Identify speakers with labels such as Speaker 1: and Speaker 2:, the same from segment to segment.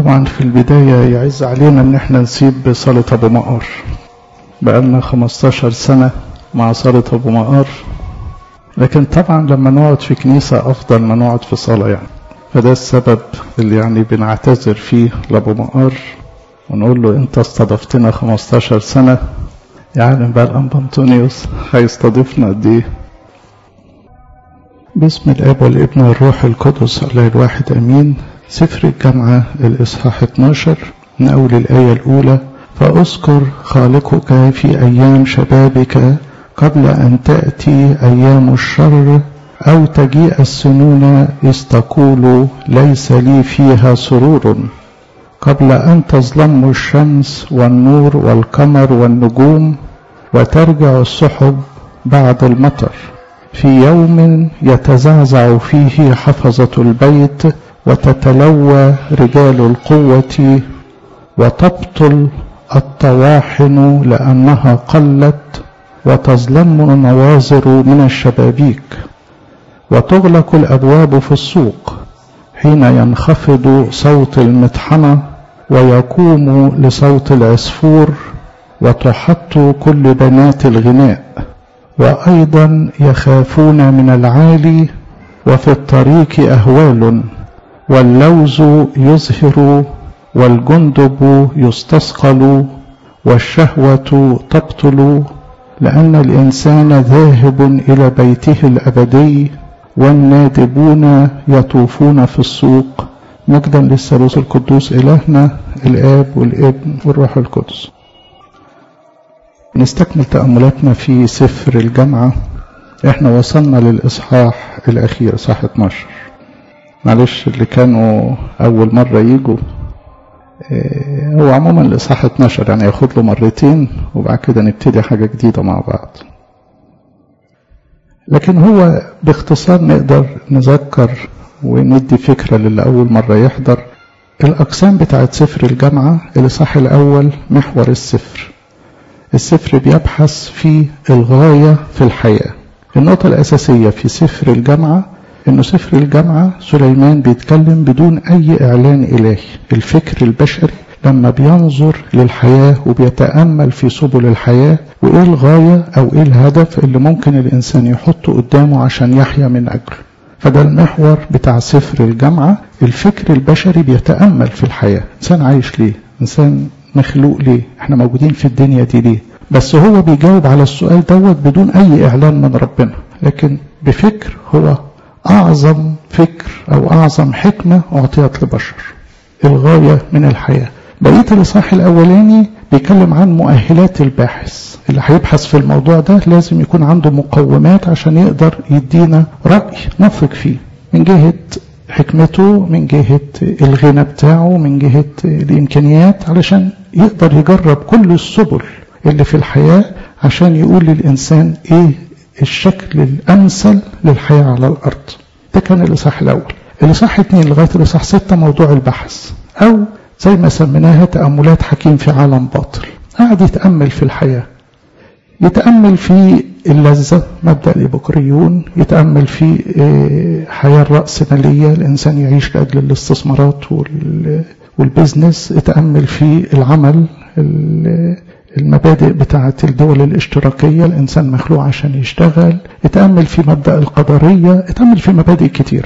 Speaker 1: طبعا في البداية يعز علينا ان احنا نسيب صالة ابو مقر بقالنا 15 سنة مع صالة ابو مقر لكن طبعا لما نقعد في كنيسة افضل ما نقعد في صالة يعني فده السبب اللي يعني بنعتذر فيه لابو مقر ونقول له انت استضفتنا 15 سنة يعلم بقى الانبا انطونيوس هيستضيفنا قد ايه باسم الاب والابن والروح القدس الله الواحد امين سفر الجامعة الإصحاح 12 من أول الآية الأولى فأذكر خالقك في أيام شبابك قبل أن تأتي أيام الشر أو تجيء السنون إذ تقول ليس لي فيها سرور قبل أن تظلم الشمس والنور والقمر والنجوم وترجع السحب بعد المطر في يوم يتزعزع فيه حفظة البيت وتتلوى رجال القوة وتبطل الطواحن لأنها قلت وتظلم النواظر من الشبابيك وتغلق الأبواب في السوق حين ينخفض صوت المطحنة ويقوم لصوت العصفور وتحط كل بنات الغناء وأيضا يخافون من العالي وفي الطريق أهوال واللوز يزهر والجندب يستثقل والشهوة تبطل لأن الإنسان ذاهب إلى بيته الأبدي والنادبون يطوفون في السوق مجدا للثالوث القدوس إلهنا الآب والابن والروح القدس نستكمل تأملاتنا في سفر الجامعة احنا وصلنا للإصحاح الأخير إصحاح 12 معلش اللي كانوا أول مرة يجوا اه هو عموما الإصحاح 12 يعني ياخد له مرتين وبعد كده نبتدي حاجة جديدة مع بعض لكن هو باختصار نقدر نذكر وندي فكرة للي أول مرة يحضر الأقسام بتاعت سفر الجامعة الإصحاح الأول محور السفر السفر بيبحث في الغاية في الحياة النقطة الأساسية في سفر الجامعة انه سفر الجامعة سليمان بيتكلم بدون اي اعلان الهي الفكر البشري لما بينظر للحياة وبيتأمل في سبل الحياة وايه الغاية او ايه الهدف اللي ممكن الانسان يحطه قدامه عشان يحيا من اجله فده المحور بتاع سفر الجامعة الفكر البشري بيتأمل في الحياة انسان عايش ليه انسان مخلوق ليه احنا موجودين في الدنيا دي ليه بس هو بيجاوب على السؤال دوت بدون اي اعلان من ربنا لكن بفكر هو أعظم فكر أو أعظم حكمة أعطيت لبشر الغاية من الحياة بقية الإصحاح الأولاني بيتكلم عن مؤهلات الباحث اللي هيبحث في الموضوع ده لازم يكون عنده مقومات عشان يقدر يدينا رأي نثق فيه من جهة حكمته من جهة الغنى بتاعه من جهة الإمكانيات علشان يقدر يجرب كل السبل اللي في الحياة عشان يقول للإنسان إيه الشكل الأمثل للحياة على الأرض ده كان الإصحاح الأول الإصحاح اثنين لغاية الإصحاح ستة موضوع البحث أو زي ما سميناها تأملات حكيم في عالم باطل قاعد يتأمل في الحياة يتأمل في اللذة مبدأ الإبوكريون يتأمل في حياة الرأسمالية الإنسان يعيش لأجل الاستثمارات والبزنس يتأمل في العمل المبادئ بتاعة الدول الاشتراكية الإنسان مخلوق عشان يشتغل اتأمل في مبدأ القدرية اتأمل في مبادئ كتيرة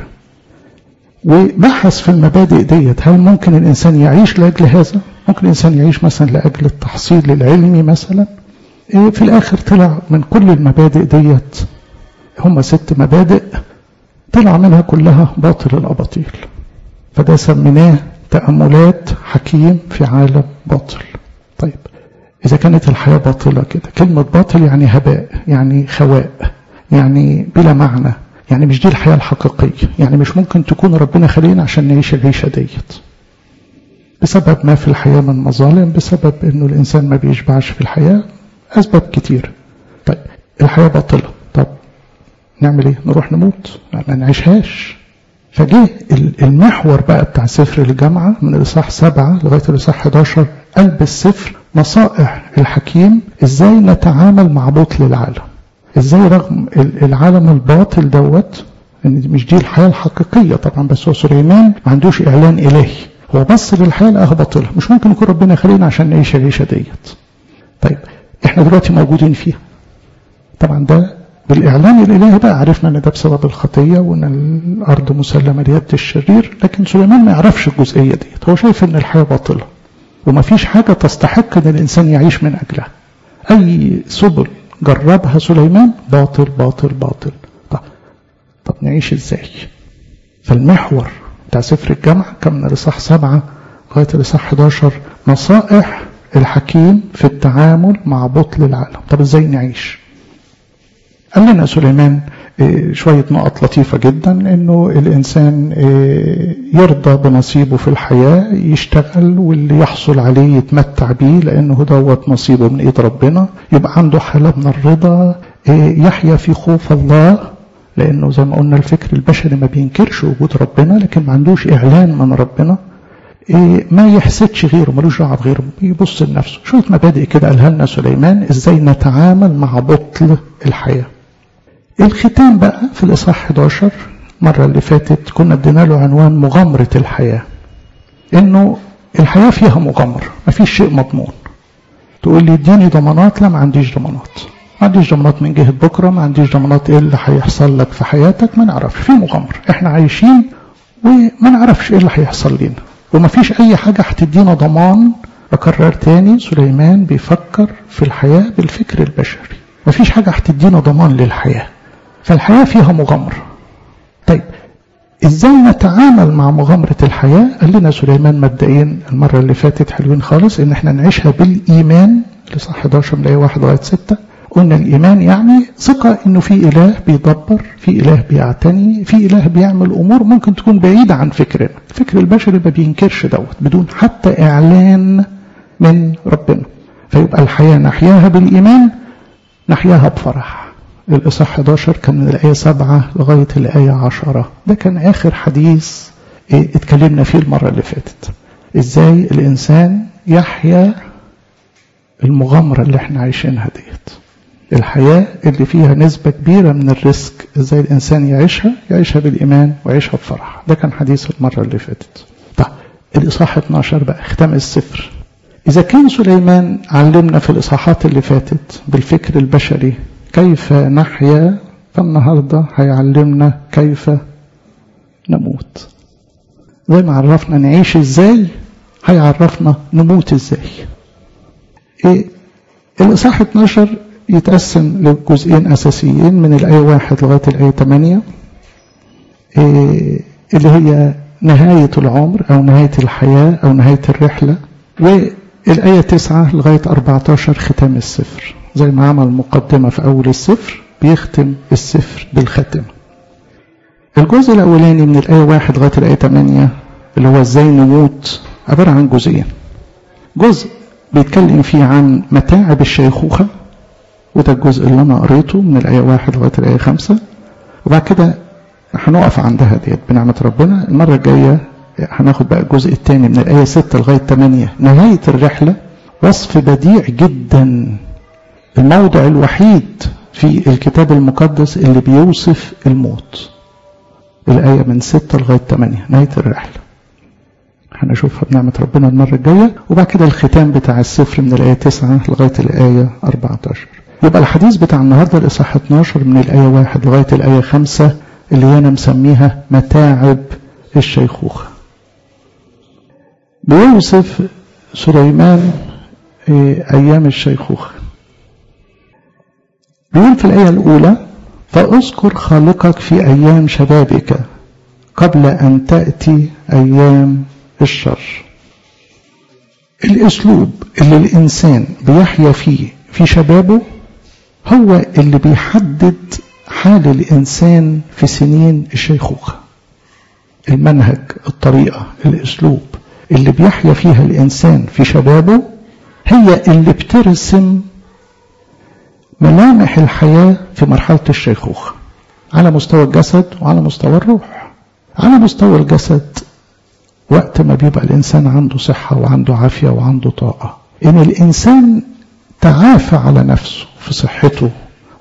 Speaker 1: وبحث في المبادئ ديت هل ممكن الإنسان يعيش لأجل هذا ممكن الإنسان يعيش مثلا لأجل التحصيل العلمي مثلا في الآخر طلع من كل المبادئ ديت هم ست مبادئ طلع منها كلها باطل الأباطيل فده سميناه تأملات حكيم في عالم باطل طيب إذا كانت الحياة باطلة كده كلمة باطل يعني هباء يعني خواء يعني بلا معنى يعني مش دي الحياة الحقيقية يعني مش ممكن تكون ربنا خلينا عشان نعيش العيشة ديت بسبب ما في الحياة من مظالم بسبب انه الانسان ما بيشبعش في الحياة اسباب كتير طيب الحياة باطلة طب نعمل ايه نروح نموت ما نعيشهاش فجه المحور بقى بتاع سفر الجامعة من الإصحاح سبعة لغاية الإصحاح 11 قلب السفر نصائح الحكيم ازاي نتعامل مع بطل العالم ازاي رغم العالم الباطل دوت ان مش دي الحياة الحقيقية طبعا بس هو سليمان ما عندوش اعلان الهي هو بص للحياة لقاها باطلة مش ممكن يكون ربنا خلينا عشان نعيش العيشة ديت طيب احنا دلوقتي موجودين فيها طبعا ده بالإعلان الإلهي بقى عرفنا أن ده بسبب الخطية وأن الأرض مسلمة ليد الشرير لكن سليمان ما يعرفش الجزئية ديت هو شايف أن الحياة باطلة وما فيش حاجة تستحق أن الإنسان يعيش من أجلها أي سبل جربها سليمان باطل باطل باطل طب, طب نعيش إزاي فالمحور بتاع سفر الجامعة كان من الإصحاح سبعة لغاية الإصحاح 11 نصائح الحكيم في التعامل مع بطل العالم طب إزاي نعيش قال لنا سليمان شوية نقط لطيفة جدا انه الانسان يرضى بنصيبه في الحياة يشتغل واللي يحصل عليه يتمتع بيه لانه دوت نصيبه من ايد ربنا يبقى عنده حالة من الرضا يحيا في خوف الله لانه زي ما قلنا الفكر البشري ما بينكرش وجود ربنا لكن ما عندوش اعلان من ربنا ما يحسدش غيره ملوش دعوه بغيره يبص لنفسه شويه مبادئ كده قالها لنا سليمان ازاي نتعامل مع بطل الحياه الختام بقى في الإصحاح 11 المرة اللي فاتت كنا ادينا له عنوان مغامرة الحياة إنه الحياة فيها مغامرة مفيش شيء مضمون تقول لي اديني ضمانات لا ما عنديش ضمانات ما عنديش ضمانات من جهة بكرة ما عنديش ضمانات ايه اللي هيحصل لك في حياتك ما نعرفش في مغامرة احنا عايشين وما نعرفش ايه اللي هيحصل لنا وما فيش اي حاجة هتدينا ضمان بكرر تاني سليمان بيفكر في الحياة بالفكر البشري ما فيش حاجة هتدينا ضمان للحياة فالحياة فيها مغامرة طيب ازاي نتعامل مع مغامرة الحياة قال لنا سليمان مبدئيا المرة اللي فاتت حلوين خالص ان احنا نعيشها بالايمان لصح 11 من 1 لغاية 6 قلنا الايمان يعني ثقة انه في اله بيدبر في اله بيعتني في اله بيعمل امور ممكن تكون بعيدة عن فكرنا الفكر البشري ما بينكرش دوت بدون حتى اعلان من ربنا فيبقى الحياة نحياها بالايمان نحياها بفرح الإصحاح 11 كان من الآية 7 لغاية الآية 10 ده كان آخر حديث إيه اتكلمنا فيه المرة اللي فاتت إزاي الإنسان يحيا المغامرة اللي احنا عايشينها ديت الحياة اللي فيها نسبة كبيرة من الريسك ازاي الإنسان يعيشها يعيشها بالإيمان ويعيشها بفرح ده كان حديث المرة اللي فاتت طيب الإصحاح 12 بقى ختام السفر إذا كان سليمان علمنا في الإصحاحات اللي فاتت بالفكر البشري كيف نحيا فالنهاردة هيعلمنا كيف نموت زي ما عرفنا نعيش ازاي هيعرفنا نموت ازاي إيه الإصحاح 12 يتقسم لجزئين أساسيين من الآية 1 لغاية الآية 8 إيه اللي هي نهاية العمر أو نهاية الحياة أو نهاية الرحلة والآية 9 لغاية 14 ختام السفر زي ما عمل مقدمة في أول السفر بيختم السفر بالختم الجزء الأولاني من الآية 1 لغاية الآية 8 اللي هو ازاي نموت عبارة عن جزئين جزء بيتكلم فيه عن متاعب الشيخوخة وده الجزء اللي أنا قريته من الآية 1 لغاية الآية 5 وبعد كده هنقف عندها ديت بنعمة ربنا المرة الجاية هناخد بقى الجزء الثاني من الآية 6 لغاية 8 نهاية الرحلة وصف بديع جدا الموضع الوحيد في الكتاب المقدس اللي بيوصف الموت الآية من 6 لغاية 8 نهاية الرحلة هنشوفها بنعمة ربنا المرة الجاية وبعد كده الختام بتاع السفر من الآية 9 لغاية الآية 14 يبقى الحديث بتاع النهاردة الإصحاح 12 من الآية 1 لغاية الآية 5 اللي أنا مسميها متاعب الشيخوخة بيوصف سليمان أيام الشيخوخة بيقول في الآية الأولى فاذكر خالقك في أيام شبابك قبل أن تأتي أيام الشر الأسلوب اللي الإنسان بيحيا فيه في شبابه هو اللي بيحدد حال الإنسان في سنين الشيخوخة المنهج الطريقة الأسلوب اللي بيحيا فيها الإنسان في شبابه هي اللي بترسم ملامح الحياة في مرحلة الشيخوخة على مستوى الجسد وعلى مستوى الروح على مستوى الجسد وقت ما بيبقى الإنسان عنده صحة وعنده عافية وعنده طاقة إن الإنسان تعافى على نفسه في صحته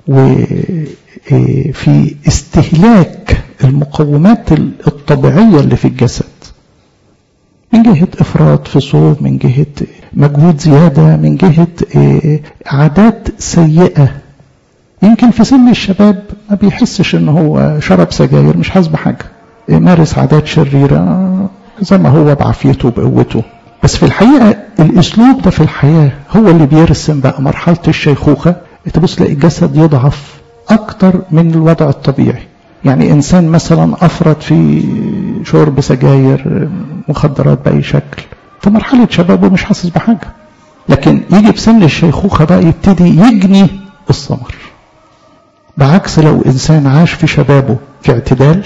Speaker 1: وفي استهلاك المقومات الطبيعية اللي في الجسد من جهة إفراط في صوم من جهة مجهود زيادة من جهة عادات سيئة يمكن في سن الشباب ما بيحسش ان هو شرب سجاير مش حاسس بحاجة مارس عادات شريرة زي ما هو بعافيته وبقوته بس في الحقيقة الأسلوب ده في الحياة هو اللي بيرسم بقى مرحلة الشيخوخة تبص تلاقي الجسد يضعف أكتر من الوضع الطبيعي يعني إنسان مثلا أفرط في شرب سجاير مخدرات بأي شكل في مرحلة شبابه مش حاسس بحاجة لكن يجي في سن الشيخوخة بقى يبتدي يجني الثمر بعكس لو إنسان عاش في شبابه في اعتدال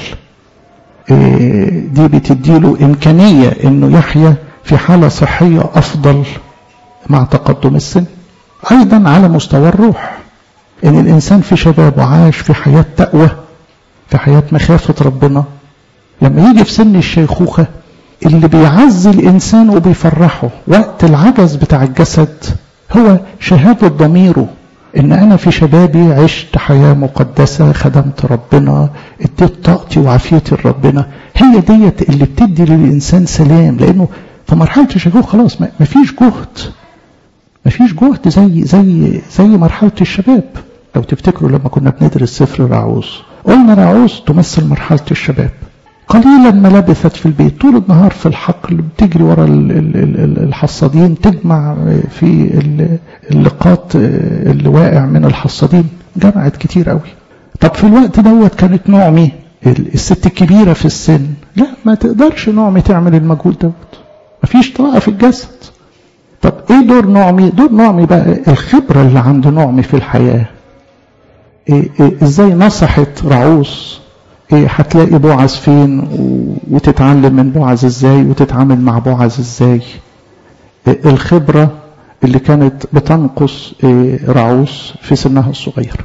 Speaker 1: دي بتديله إمكانية إنه يحيا في حالة صحية أفضل مع تقدم السن أيضا على مستوى الروح إن الإنسان في شبابه عاش في حياة تقوى في حياة مخافة ربنا لما يجي في سن الشيخوخة اللي بيعزي الإنسان وبيفرحه وقت العجز بتاع الجسد هو شهادة ضميره إن أنا في شبابي عشت حياة مقدسة خدمت ربنا اديت طاقتي وعافيتي لربنا هي ديت اللي بتدي للإنسان سلام لأنه في مرحلة الشيخوخة خلاص مفيش جهد مفيش جهد زي زي زي مرحلة الشباب لو تفتكروا لما كنا بندرس سفر راعوس قلنا راعوس تمثل مرحلة الشباب قليلا ما لبثت في البيت طول النهار في الحقل بتجري ورا الحصادين تجمع في اللقاط اللي واقع من الحصادين جمعت كتير قوي طب في الوقت دوت كانت نعمي الست الكبيرة في السن لا ما تقدرش نعمي تعمل المجهود دوت مفيش طاقة في الجسد طب ايه دور نعمي دور نعمي بقى الخبرة اللي عند نعمي في الحياة إيه إيه ازاي نصحت رعوس إيه هتلاقي بوعز فين وتتعلم من بوعز ازاي وتتعامل مع بوعز ازاي إيه الخبرة اللي كانت بتنقص إيه رعوس في سنها الصغير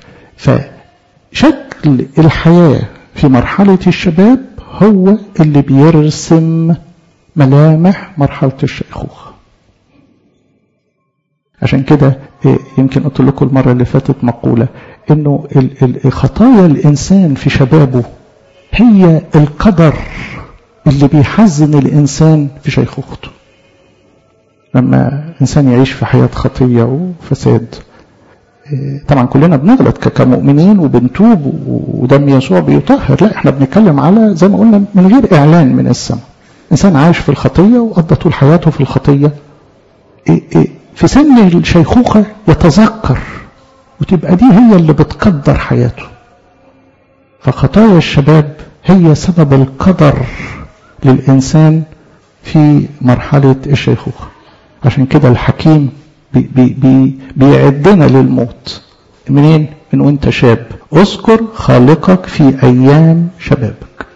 Speaker 1: فشكل الحياة في مرحلة الشباب هو اللي بيرسم ملامح مرحلة الشيخوخة عشان كده يمكن قلت لكم المرة اللي فاتت مقولة انه خطايا الانسان في شبابه هي القدر اللي بيحزن الانسان في شيخوخته لما انسان يعيش في حياة خطية وفساد طبعا كلنا بنغلط كمؤمنين وبنتوب ودم يسوع بيطهر لا احنا بنتكلم على زي ما قلنا من غير اعلان من السماء انسان عايش في الخطية وقضى طول حياته في الخطية في سن الشيخوخة يتذكر وتبقى دي هي اللي بتقدر حياته فخطايا الشباب هي سبب القدر للإنسان في مرحلة الشيخوخة عشان كده الحكيم بي بي بي بيعدنا للموت منين؟ من وانت شاب اذكر خالقك في أيام شبابك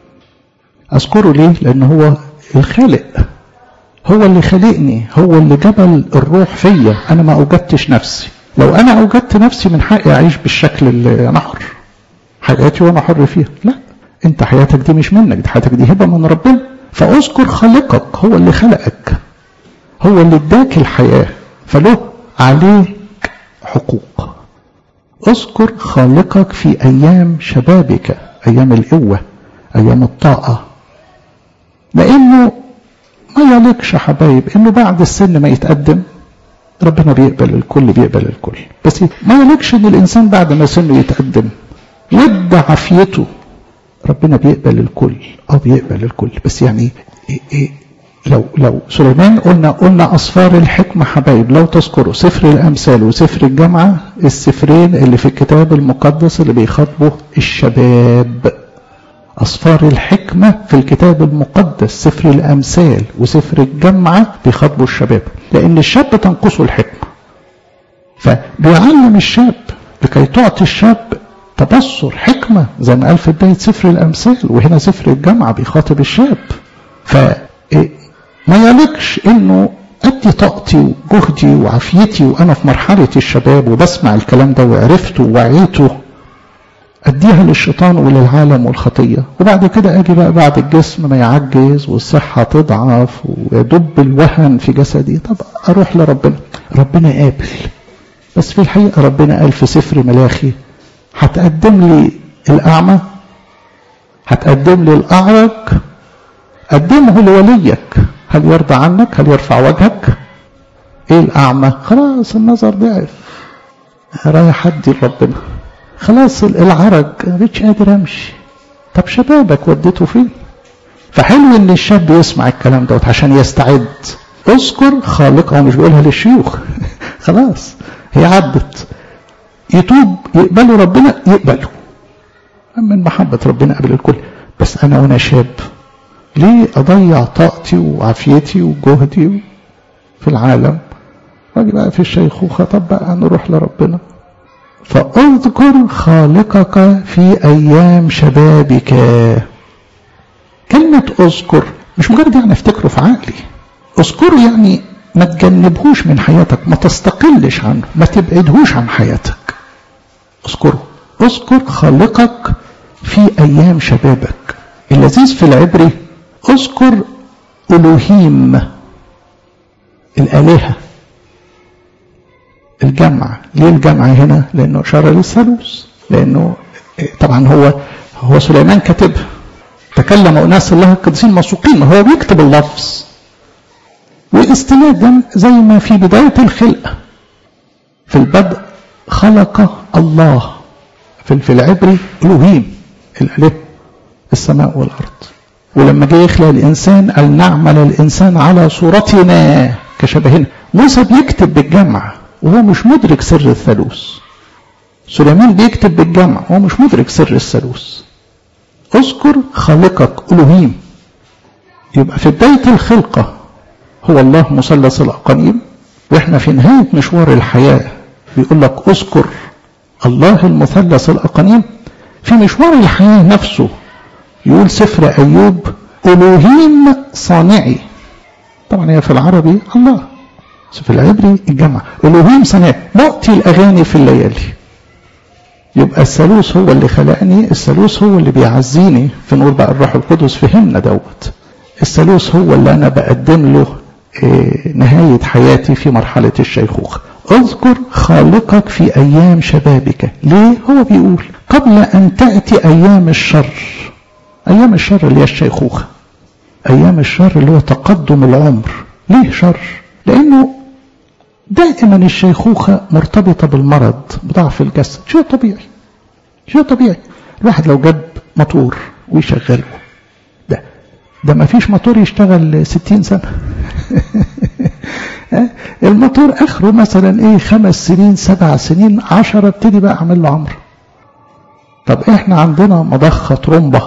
Speaker 1: أذكره ليه؟ لأن هو الخالق هو اللي خلقني هو اللي جبل الروح فيا أنا ما أوجدتش نفسي لو أنا أوجدت نفسي من حقي أعيش بالشكل اللي أنا حر حياتي وأنا حر فيها لا أنت حياتك دي مش منك دي حياتك دي هبة من ربنا فأذكر خالقك هو اللي خلقك هو اللي اداك الحياة فله عليك حقوق اذكر خالقك في أيام شبابك أيام القوة أيام الطاقة لأنه ما يليقش حبايب انه بعد السن ما يتقدم ربنا بيقبل الكل بيقبل الكل بس ما يليقش ان الانسان بعد ما سنه يتقدم ودى عافيته ربنا بيقبل الكل اه بيقبل الكل بس يعني إيه إيه لو لو سليمان قلنا قلنا اصفار الحكمه حبايب لو تذكروا سفر الامثال وسفر الجامعه السفرين اللي في الكتاب المقدس اللي بيخاطبوا الشباب أصفار الحكمة في الكتاب المقدس سفر الأمثال وسفر الجامعة بيخاطبوا الشباب لأن الشاب تنقصه الحكمة فبيعلم الشاب لكي تعطي الشاب تبصر حكمة زي ما قال في بداية سفر الأمثال وهنا سفر الجامعة بيخاطب الشاب فما يليقش إنه أدي طاقتي وجهدي وعافيتي وأنا في مرحلة الشباب وبسمع الكلام ده وعرفته ووعيته أديها للشيطان وللعالم والخطية وبعد كده أجي بقى بعد الجسم ما يعجز والصحة تضعف ويدب الوهن في جسدي طب أروح لربنا ربنا قابل بس في الحقيقة ربنا قال في سفر ملاخي هتقدم لي الأعمى هتقدم لي الأعرج قدمه لوليك هل يرضى عنك هل يرفع وجهك ايه الاعمى خلاص النظر ضعف رايح ادي لربنا خلاص العرج مش قادر امشي طب شبابك وديته فين فحلو ان الشاب يسمع الكلام دوت عشان يستعد اذكر خالقه مش بيقولها للشيوخ خلاص هي عدت يتوب يقبلوا ربنا يقبلوا من محبة ربنا قبل الكل بس أنا وأنا شاب ليه أضيع طاقتي وعافيتي وجهدي في العالم واجي بقى في الشيخوخة طب بقى نروح لربنا فاذكر خالقك في أيام شبابك كلمة اذكر مش مجرد يعني افتكره في عقلي اذكره يعني ما تجنبهوش من حياتك ما تستقلش عنه ما تبعدهوش عن حياتك اذكره اذكر خالقك في ايام شبابك اللذيذ في العبري اذكر الوهيم الالهه الجمع ليه الجمع هنا لانه اشار للثالوث لانه طبعا هو هو سليمان كاتبها تكلم اناس الله القديسين موثوقين هو بيكتب اللفظ واستنادا زي ما في بدايه الخلقه في البدء خلق الله في العبري الوهيم الاله السماء والارض ولما جه يخلق الانسان قال نعمل الانسان على صورتنا كشبهنا موسى بيكتب بالجمع وهو مش مدرك سر الثالوث سليمان بيكتب بالجمع وهو مش مدرك سر الثالوث اذكر خالقك الوهيم يبقى في بدايه الخلقه هو الله مثلث الاقانيم واحنا في نهايه مشوار الحياه بيقول لك اذكر الله المثلث الأقانيم في مشوار الحياة نفسه يقول سفر أيوب ألوهيم صانعي طبعا هي في العربي الله في العبري الجمع ألوهيم صانعي مؤتي الأغاني في الليالي يبقى الثالوث هو اللي خلقني الثالوث هو اللي بيعزيني في نور بقى الروح القدس فهمنا دوت الثالوث هو اللي أنا بقدم له نهاية حياتي في مرحلة الشيخوخة اذكر خالقك في أيام شبابك ليه هو بيقول قبل أن تأتي أيام الشر أيام الشر اللي هي الشيخوخة أيام الشر اللي هو تقدم العمر ليه شر لأنه دائما الشيخوخة مرتبطة بالمرض بضعف الجسد شيء طبيعي شيء طبيعي الواحد لو جاب موتور ويشغله ده ده ما فيش موتور يشتغل ستين سنة الموتور اخره مثلا ايه خمس سنين سبع سنين عشرة ابتدي بقى اعمل له عمر طب احنا عندنا مضخة ترومبة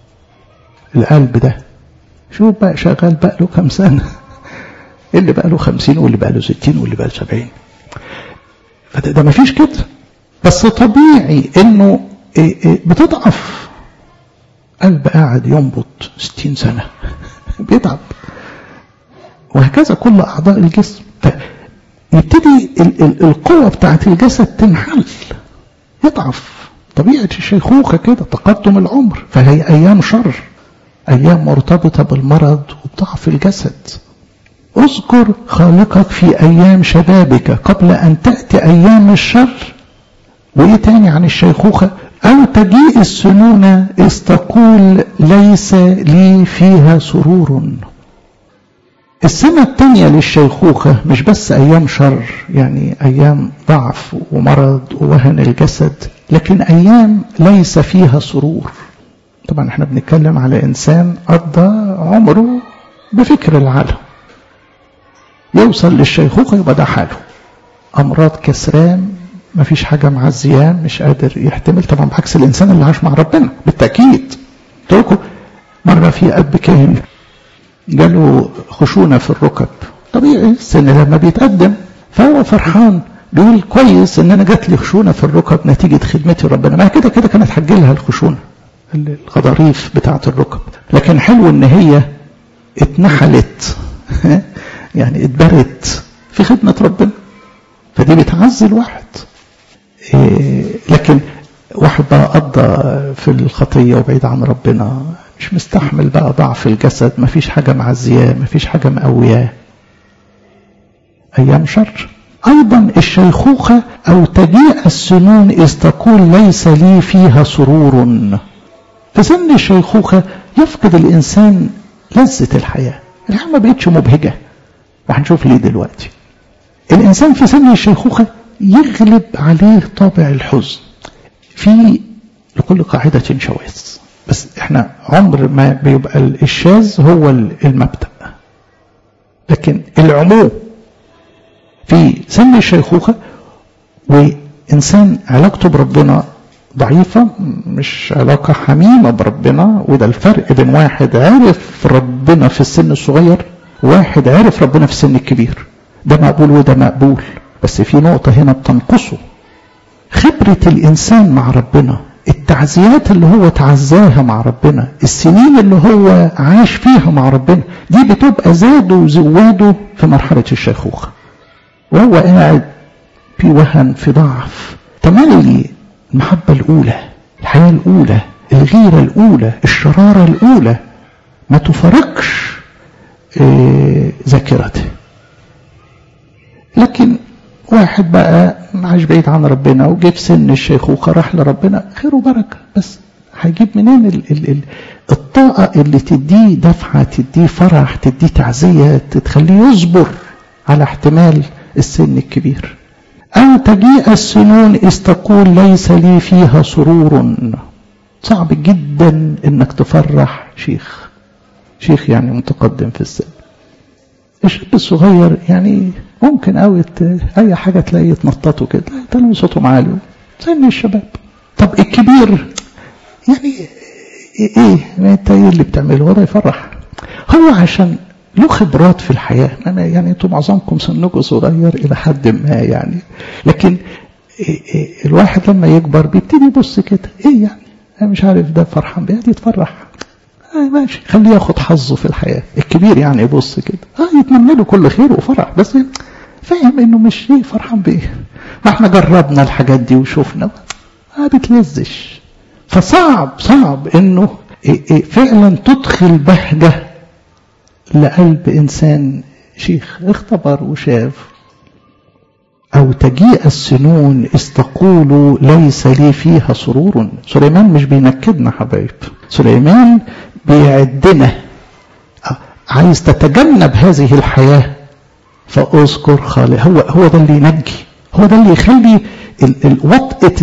Speaker 1: القلب ده شوف بقى شغال بقى له كام سنة اللي بقى له خمسين واللي بقى له ستين واللي بقى له سبعين فده ده مفيش كده بس طبيعي انه إيه إيه بتضعف قلب قاعد ينبض ستين سنة بيتعب وهكذا كل أعضاء الجسم يبتدي القوة بتاعت الجسد تنحل يضعف طبيعة الشيخوخة كده تقدم العمر فهي أيام شر أيام مرتبطة بالمرض وبضعف الجسد اذكر خالقك في أيام شبابك قبل أن تأتي أيام الشر وإيه تاني عن الشيخوخة أو تجيء السنون إذ تقول ليس لي فيها سرور السنة التانية للشيخوخة مش بس أيام شر يعني أيام ضعف ومرض ووهن الجسد لكن أيام ليس فيها سرور طبعا احنا بنتكلم على إنسان قضى عمره بفكر العالم يوصل للشيخوخة يبقى ده حاله أمراض كسران مفيش حاجة معزيان مش قادر يحتمل طبعا بعكس الإنسان اللي عاش مع ربنا بالتأكيد قلت لكم مرة في أب كاهن جاله خشونة في الركب طبيعي السن لما بيتقدم فهو فرحان بيقول كويس ان انا جات لي خشونه في الركب نتيجه خدمتي ربنا ما كده كده كانت هتجيلها الخشونه الغضاريف بتاعه الركب لكن حلو ان هي اتنحلت يعني اتبرت في خدمه ربنا فدي بتعزي الواحد إيه لكن واحد بقى قضى في الخطيه وبعيد عن ربنا مش مستحمل بقى ضعف الجسد مفيش حاجة معزياه مفيش حاجة مقوياه أيام شر أيضا الشيخوخة أو تجيء السنون إذ تقول ليس لي فيها سرور في سن الشيخوخة يفقد الإنسان لذة الحياة الحياة ما بقتش مبهجة وهنشوف ليه دلوقتي الإنسان في سن الشيخوخة يغلب عليه طابع الحزن في لكل قاعدة شواذ بس احنا عمر ما بيبقى الشاذ هو المبدأ لكن العموم في سن الشيخوخة وإنسان علاقته بربنا ضعيفة مش علاقة حميمة بربنا وده الفرق بين واحد عرف ربنا في السن الصغير وواحد عرف ربنا في السن الكبير ده مقبول وده مقبول بس في نقطة هنا بتنقصه خبرة الإنسان مع ربنا التعزيات اللي هو تعزاها مع ربنا السنين اللي هو عاش فيها مع ربنا دي بتبقى زاده وزواده في مرحلة الشيخوخة وهو قاعد في وهن في ضعف تملي المحبة الأولى الحياة الأولى الغيرة الأولى الشرارة الأولى ما تفرقش ذاكرته لكن واحد بقى عايش بعيد عن ربنا وجه في سن الشيخوخة راح لربنا خير وبركة بس هيجيب منين ال ال ال الطاقة اللي تديه دفعة تديه فرح تديه تعزية تخليه يصبر على احتمال السن الكبير أو تجيء السنون إذ تقول ليس لي فيها سرور صعب جدا إنك تفرح شيخ شيخ يعني متقدم في السن الشاب الصغير يعني ممكن قوي اي حاجه تلاقيه يتنططوا كده تلاقي صوتهم عالي سن الشباب طب الكبير يعني ايه انت ايه اللي بتعمله وده يفرح هو عشان له خبرات في الحياه انا يعني انتم معظمكم سنكم صغير الى حد ما يعني لكن إيه إيه الواحد لما يكبر بيبتدي يبص كده ايه يعني انا مش عارف ده فرحان بيه يتفرح آه ماشي خليه ياخد حظه في الحياة الكبير يعني يبص كده اه يتمنى له كل خير وفرح بس فاهم انه مش ايه فرحان بايه ما احنا جربنا الحاجات دي وشوفنا ما بتلزش فصعب صعب انه إيه إيه فعلا تدخل بهجة لقلب انسان شيخ اختبر وشاف أو تجيء السنون إذ تقول ليس لي فيها سرور سليمان مش بينكدنا حبايب سليمان بيعدنا عايز تتجنب هذه الحياة فأذكر خالق هو هو ده اللي ينجي هو ده اللي يخلي وطئة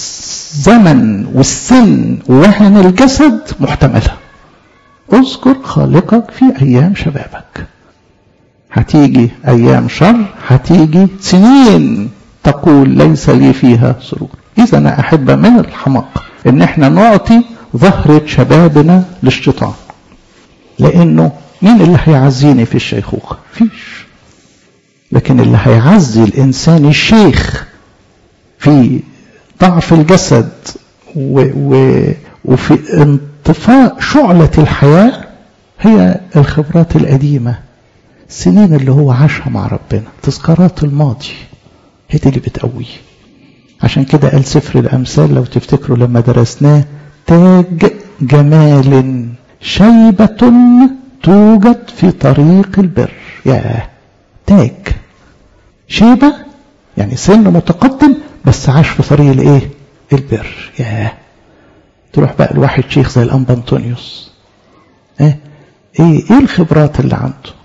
Speaker 1: الزمن والسن ووهن الجسد محتملة اذكر خالقك في أيام شبابك هتيجي أيام شر هتيجي سنين تقول ليس لي فيها سرور إذا أنا أحب من الحماق إن إحنا نعطي ظهرة شبابنا للشيطان لأنه مين اللي هيعزيني في الشيخوخة فيش لكن اللي هيعزي الإنسان الشيخ في ضعف الجسد و و وفي انطفاء شعلة الحياة هي الخبرات القديمة السنين اللي هو عاشها مع ربنا تذكارات الماضي هي دي اللي بتقويه عشان كده قال سفر الأمثال لو تفتكروا لما درسناه تاج جمال شيبة توجد في طريق البر يا تاج شيبة يعني سن متقدم بس عاش في طريق الايه البر يا تروح بقى الواحد شيخ زي الانبا انطونيوس ايه ايه ايه الخبرات اللي عنده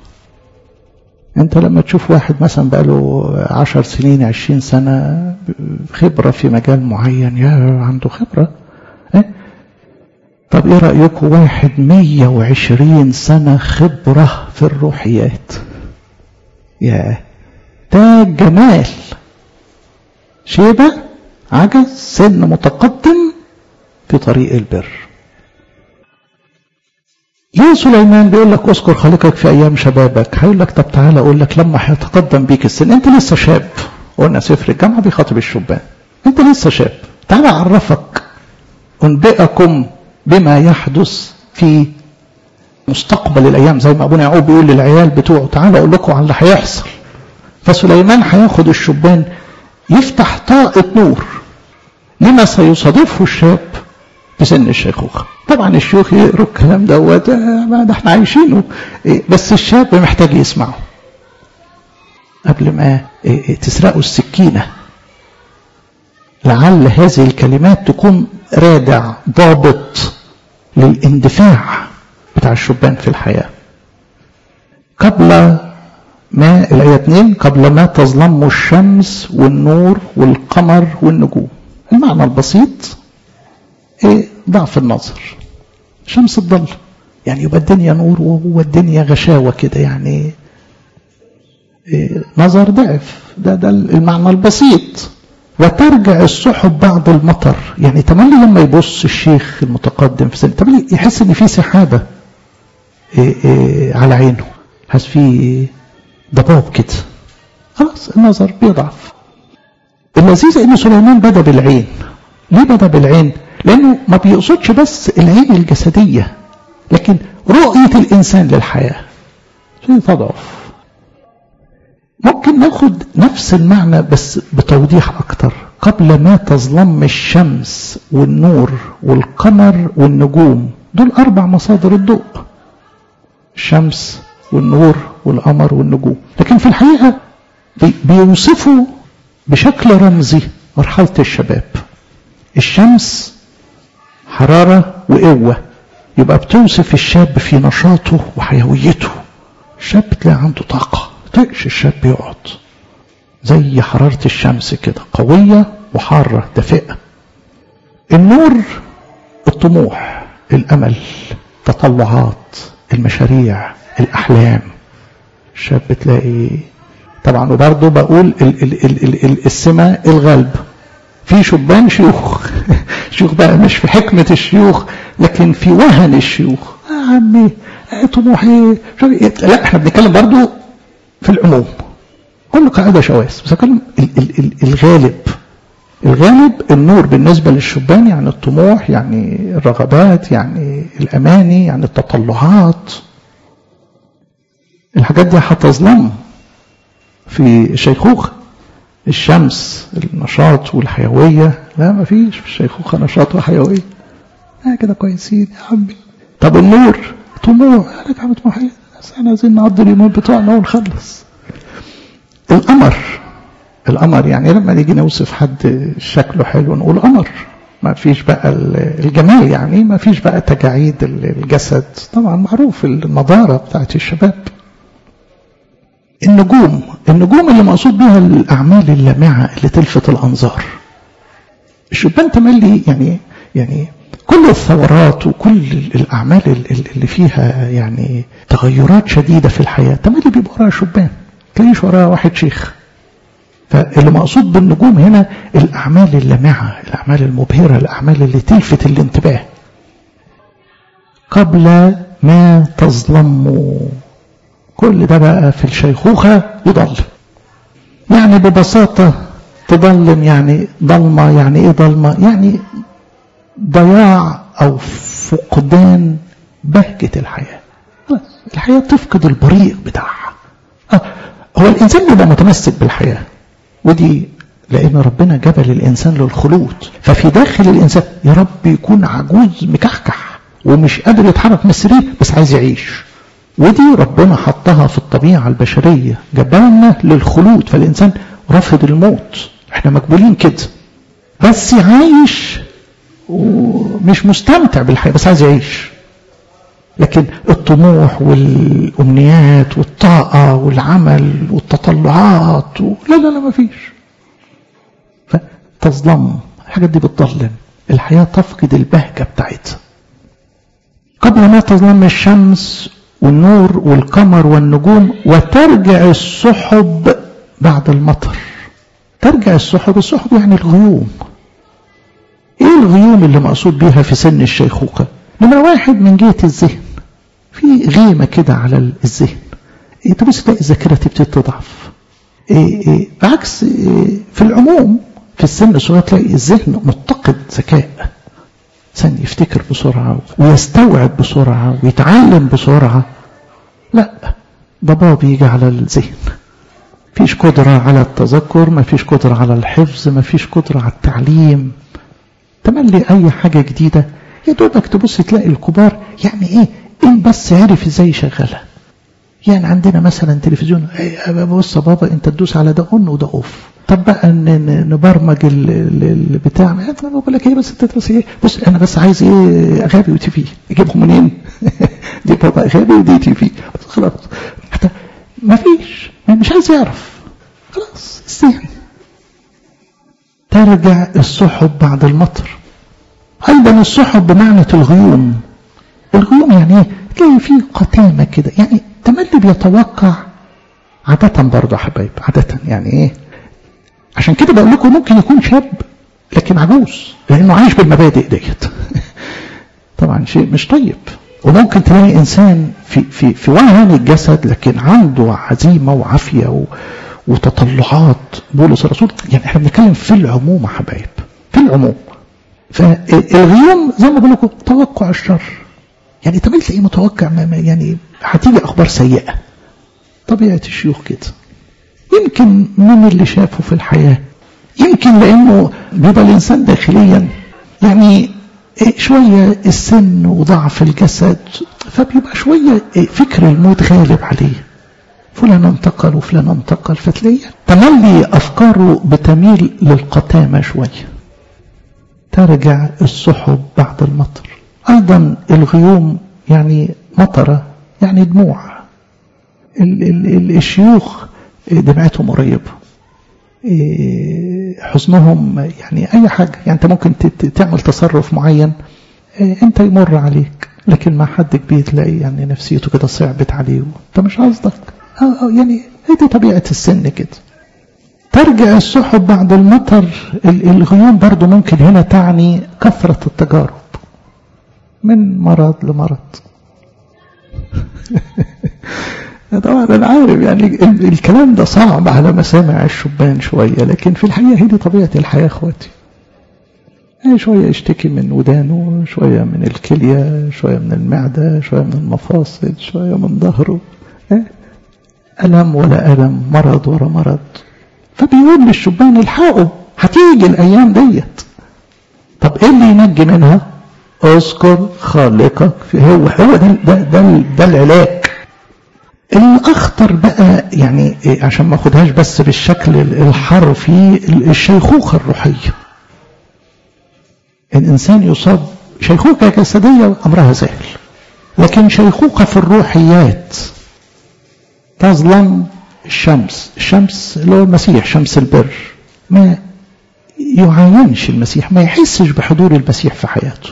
Speaker 1: انت لما تشوف واحد مثلا بقاله عشر سنين عشرين سنة خبرة في مجال معين يا عنده خبرة ايه طب ايه رأيكم واحد مية وعشرين سنة خبرة في الروحيات يا ده جمال شيبة عجز سن متقدم في طريق البر ليه سليمان بيقول لك اذكر خالقك في ايام شبابك هيقول لك طب تعالى اقول لك لما هيتقدم بيك السن انت لسه شاب قلنا سفر الجامعه بيخاطب الشبان انت لسه شاب تعالى اعرفك انبئكم بما يحدث في مستقبل الايام زي ما ابونا يعقوب بيقول للعيال بتوعه تعالى اقول لكم على اللي هيحصل فسليمان هياخد الشبان يفتح طاقه نور لما سيصادفه الشاب في سن الشيخوخه طبعا الشيوخ يقروا الكلام دوت ما ده احنا عايشينه بس الشاب محتاج يسمعه قبل ما تسرقوا السكينة لعل هذه الكلمات تكون رادع ضابط للاندفاع بتاع الشبان في الحياة قبل ما الآية 2 قبل ما تظلم الشمس والنور والقمر والنجوم المعنى البسيط ايه ضعف النظر شمس الضل يعني يبقى الدنيا نور وهو الدنيا غشاوة كده يعني إيه نظر ضعف ده ده المعنى البسيط وترجع السحب بعد المطر يعني تملي لما يبص الشيخ المتقدم في سنة تملي يحس ان في سحابة إيه إيه على عينه حس في ضباب كده خلاص النظر بيضعف اللذيذ ان سليمان بدا بالعين ليه بدا بالعين لانه ما بيقصدش بس العين الجسديه لكن رؤيه الانسان للحياه شيء تضعف ممكن ناخد نفس المعنى بس بتوضيح اكتر قبل ما تظلم الشمس والنور والقمر والنجوم دول اربع مصادر الضوء الشمس والنور والقمر والنجوم لكن في الحقيقه بيوصفوا بشكل رمزي مرحله الشباب الشمس حراره وقوه يبقى بتوصف الشاب في نشاطه وحيويته الشاب تلاقي عنده طاقه تقش الشاب يقعد زي حراره الشمس كده قويه وحاره دافئه النور الطموح الامل تطلعات المشاريع الأحلام الشاب تلاقي طبعا وبرضه بقول ال ال ال ال ال السمة الغلب في شبان شيوخ شيوخ بقى مش في حكمة الشيوخ لكن في وهن الشيوخ يا عمي طموحي لا احنا بنتكلم برضه في العموم كل قاعدة شواذ بس اتكلم الغالب الغالب النور بالنسبة للشبان يعني الطموح يعني الرغبات يعني الأماني يعني التطلعات الحاجات دي هتظلم في الشيخوخة الشمس النشاط والحيوية لا ما فيش في الشيخوخة نشاط وحيوية اه كده كويسين يا عمي طب النور طموح لك عم طموحية بس احنا عايزين نقضي اليومين بتوعنا ونخلص القمر القمر يعني لما نيجي نوصف حد شكله حلو نقول قمر ما فيش بقى الجمال يعني ما فيش بقى تجاعيد الجسد طبعا معروف النضارة بتاعت الشباب النجوم النجوم اللي مقصود بها الأعمال اللامعة اللي تلفت الأنظار الشبان تملي يعني يعني كل الثورات وكل الأعمال اللي فيها يعني تغيرات شديدة في الحياة تملي بيبقى وراها شبان تلاقيش وراها واحد شيخ فاللي مقصود بالنجوم هنا الأعمال اللامعة الأعمال المبهرة الأعمال اللي تلفت الانتباه قبل ما تظلموا كل ده بقى في الشيخوخة يضل يعني ببساطة تضلم يعني ضلمة يعني ايه ضلمة يعني ضياع او فقدان بهجة الحياة الحياة تفقد البريق بتاعها آه هو الإنسان بيبقى متمسك بالحياة ودي لأن ربنا جبل الإنسان للخلود ففي داخل الإنسان يا رب يكون عجوز مكحكح ومش قادر يتحرك من السرير بس عايز يعيش ودي ربنا حطها في الطبيعة البشرية جبلنا للخلود فالإنسان رافض الموت احنا مقبولين كده بس عايش ومش مستمتع بالحياة بس عايز يعيش لكن الطموح والأمنيات والطاقة والعمل والتطلعات و... لا لا لا ما فيش فتظلم الحاجات دي بتظلم الحياة تفقد البهجة بتاعتها قبل ما تظلم الشمس والنور والقمر والنجوم وترجع السحب بعد المطر ترجع السحب السحب يعني الغيوم ايه الغيوم اللي مقصود بيها في سن الشيخوخة نمرة واحد من جهة الذهن في غيمة كده على الذهن إيه تبص تلاقي الذاكرة تبتدي تضعف إيه إيه بعكس إيه في العموم في السن الصغير تلاقي الذهن متقد ذكاء إنسان يفتكر بسرعة ويستوعب بسرعة ويتعلم بسرعة لا ضباب يجي على الذهن فيش قدرة على التذكر ما فيش قدرة على الحفظ ما فيش قدرة على التعليم تملي أي حاجة جديدة يا دوبك تبص تلاقي الكبار يعني ايه ان بس عرف ازاي يشغلها يعني عندنا مثلا تلفزيون بص يا بابا انت تدوس على ده اون وده اوف طب بقى نبرمج البتاع انا بقول لك ايه بس انت بس ايه بص انا بس عايز ايه اغابي وتي في اجيبهم منين دي بابا اغابي ودي تي في بس خلاص حتى مفيش مش عايز يعرف خلاص استهن ترجع السحب بعد المطر ايضا السحب بمعنى الغيوم الغيوم يعني ايه تلاقي فيه قتامة كده يعني تملي بيتوقع عادة برضه يا حبايب عادة يعني ايه عشان كده بقول لكم ممكن يكون شاب لكن عجوز لانه عايش بالمبادئ ديت طبعا شيء مش طيب وممكن تلاقي انسان في في في وهن الجسد لكن عنده عزيمه وعافيه و وتطلعات بولس الرسول يعني احنا بنتكلم في العموم يا حبايب في العموم فالغيوم زي ما بقول لكم توقع الشر يعني طب تلاقيه متوقع يعني هتيجي اخبار سيئه طبيعه الشيوخ كده يمكن من اللي شافه في الحياه يمكن لانه بيبقى الانسان داخليا يعني شويه السن وضعف الجسد فبيبقى شويه فكر الموت غالب عليه فلان انتقل وفلان انتقل فتلاقيه تملي افكاره بتميل للقتامه شويه ترجع السحب بعد المطر ايضا الغيوم يعني مطره يعني دموع ال ال ال الشيوخ دمعتهم قريبه حزنهم يعني اي حاجه يعني انت ممكن تعمل تصرف معين انت يمر عليك لكن مع حد كبير تلاقي يعني نفسيته كده صعبت عليه انت مش قصدك يعني هي دي طبيعه السن كده ترجع السحب بعد المطر الغيوم برضو ممكن هنا تعني كثرة التجارب من مرض لمرض طبعا انا عارف يعني الكلام ده صعب على مسامع الشبان شويه لكن في الحقيقه هي دي طبيعه الحياه اخواتي يعني شويه يشتكي من ودانه شويه من الكليه شويه من المعده شويه من المفاصل شويه من ظهره الم ولا الم مرض ورا مرض فبيقول للشبان الحقوا هتيجي الايام ديت طب ايه اللي ينجي منها اذكر خالقك هو هو ده ده ده, ده العلاج الاخطر بقى يعني عشان ما اخدهاش بس بالشكل الحرفي الشيخوخه الروحيه الانسان يصاب شيخوخه جسديه امرها سهل لكن شيخوخه في الروحيات تظلم الشمس الشمس اللي هو المسيح شمس البر ما يعاينش المسيح ما يحسش بحضور المسيح في حياته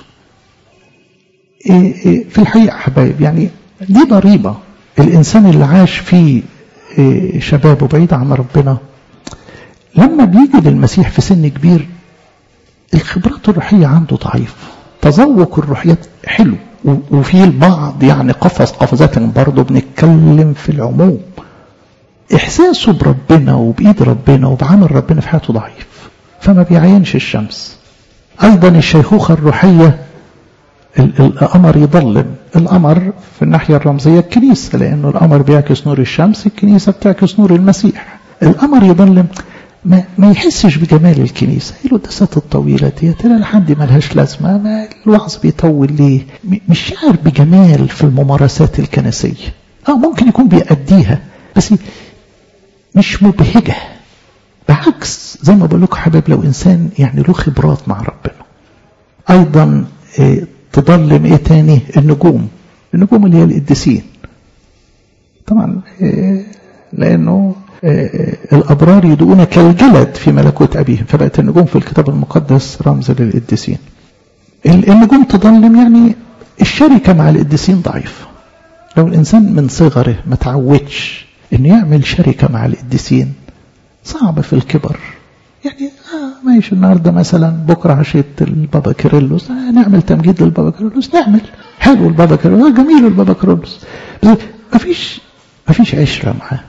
Speaker 1: في الحقيقة حبايب يعني دي ضريبة الإنسان اللي عاش في شبابه بعيد عن ربنا لما بيجي للمسيح في سن كبير الخبرات الروحية عنده ضعيفة تذوق الروحيات حلو وفي البعض يعني قفز قفزات برضه بنتكلم في العموم إحساسه بربنا وبإيد ربنا وبعمل ربنا في حياته ضعيف فما بيعينش الشمس أيضا الشيخوخة الروحية القمر يضلم القمر في الناحية الرمزية الكنيسة لأنه القمر بيعكس نور الشمس الكنيسة بتعكس نور المسيح القمر يضلم ما, ما يحسش بجمال الكنيسة ايه القداسات الطويلة ديت لا لحد ملهاش لازمة ما الوعظ بيطول ليه مش شاعر بجمال في الممارسات الكنسية اه ممكن يكون بيأديها بس مش مبهجة بعكس زي ما بقول لكم حبايب لو إنسان يعني له خبرات مع ربنا أيضا إيه تضلم إيه تاني النجوم النجوم اللي هي القديسين طبعا إيه لأنه إيه الأبرار يدعون كالجلد في ملكوت أبيهم فبقت النجوم في الكتاب المقدس رمز للقديسين النجوم تضلم يعني الشركة مع القديسين ضعيفة لو الإنسان من صغره ما تعودش انه يعمل شركة مع القديسين صعب في الكبر يعني آه ماشي النهاردة مثلا بكرة عشية البابا كيرلس آه نعمل تمجيد للبابا كيرلس نعمل حلو البابا كيرلس آه جميل البابا كيرلس بس مفيش مفيش عشرة معاه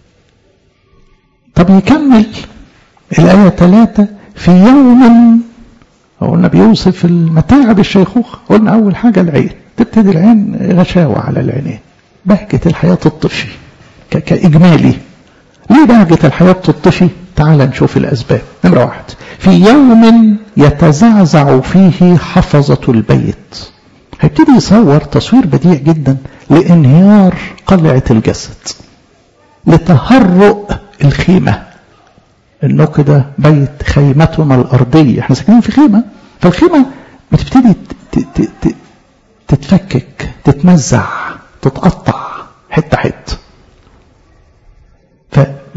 Speaker 1: طب يكمل الآية ثلاثة في يوم قلنا بيوصف المتاعب الشيخوخة قلنا أول حاجة العين تبتدي العين غشاوة على العينين بهجة الحياة تطفي كإجمالي ليه بهجة الحياة تطفي تعال نشوف الأسباب نمرة واحد في يوم يتزعزع فيه حفظة البيت هيبتدي يصور تصوير بديع جدا لانهيار قلعة الجسد لتهرؤ الخيمة انه كده بيت خيمتنا الأرضية احنا ساكنين في خيمة فالخيمة بتبتدي تتفكك تتمزع تتقطع حتة حتة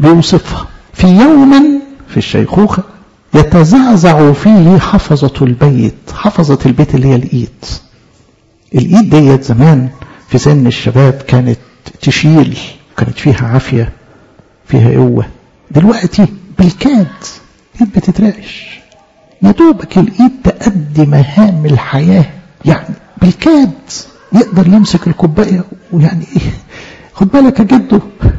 Speaker 1: بيوصفها في يوم في الشيخوخة يتزعزع فيه حفظة البيت حفظة البيت اللي هي الإيد الإيد ديت زمان في سن الشباب كانت تشيل كانت فيها عافية فيها قوة دلوقتي بالكاد ايد بتترعش يا دوبك الايد تأدي مهام الحياة يعني بالكاد يقدر يمسك الكوباية ويعني ايه خد بالك يا جدو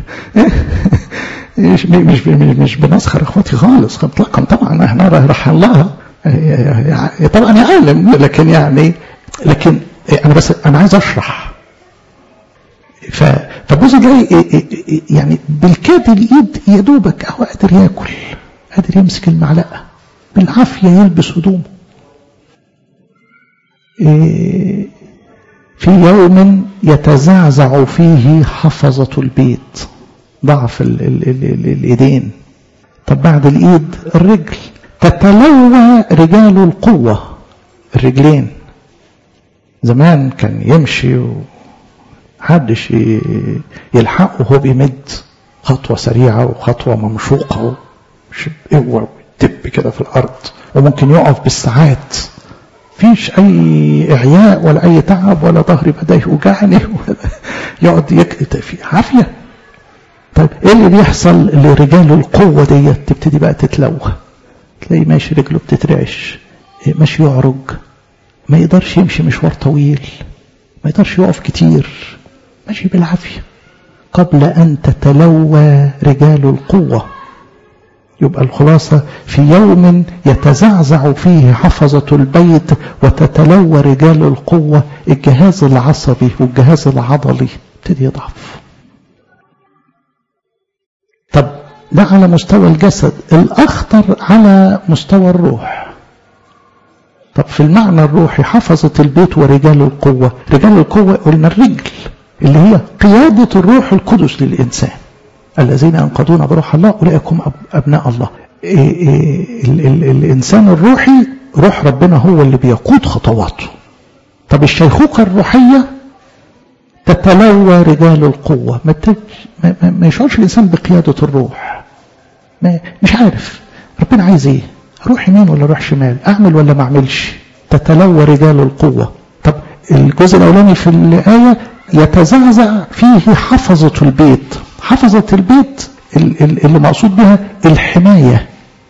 Speaker 1: مش مش مش بنسخر اخواتي خالص اطلاقا طبعا احنا راح الله طبعا يعلم لكن يعني لكن انا بس انا عايز اشرح فبص تلاقي يعني بالكاد الايد يا دوبك هو قادر ياكل قادر يمسك المعلقه بالعافيه يلبس هدومه في يوم يتزعزع فيه حفظة البيت ضعف ال ال ال ال الإيدين طب بعد الإيد الرجل تتلوى رجال القوة الرجلين زمان كان يمشي محدش يلحقه وهو بيمد خطوة سريعة وخطوة ممشوقة بقوة وتب كده في الأرض وممكن يقف بالساعات فيش أي إعياء ولا أي تعب ولا ظهري بدأ يوجعني ولا يقعد يكتب في عافية طيب إيه اللي بيحصل لرجال القوة ديت تبتدي بقى تتلوى تلاقي ماشي رجله بتترعش ماشي يعرج ما يقدرش يمشي مشوار طويل ما يقدرش يقف كتير ماشي بالعافية قبل أن تتلوى رجال القوة يبقى الخلاصة في يوم يتزعزع فيه حفظة البيت وتتلوى رجال القوة الجهاز العصبي والجهاز العضلي ابتدي يضعف طب ده على مستوى الجسد الأخطر على مستوى الروح طب في المعنى الروحي حفظة البيت ورجال القوة رجال القوة قلنا الرجل اللي هي قيادة الروح القدس للإنسان الذين ينقضون بروح الله أولئكم أبناء الله إيه إيه ال ال الإنسان الروحي روح ربنا هو اللي بيقود خطواته طب الشيخوخة الروحية تتلوى رجال القوة ما, ما, ما يشعرش الإنسان بقيادة الروح ما مش عارف ربنا عايز ايه اروح يمين ولا اروح شمال اعمل ولا ما اعملش تتلوى رجال القوة طب الجزء الاولاني في الآية يتزعزع فيه حفظة البيت حفظة البيت اللي مقصود بها الحماية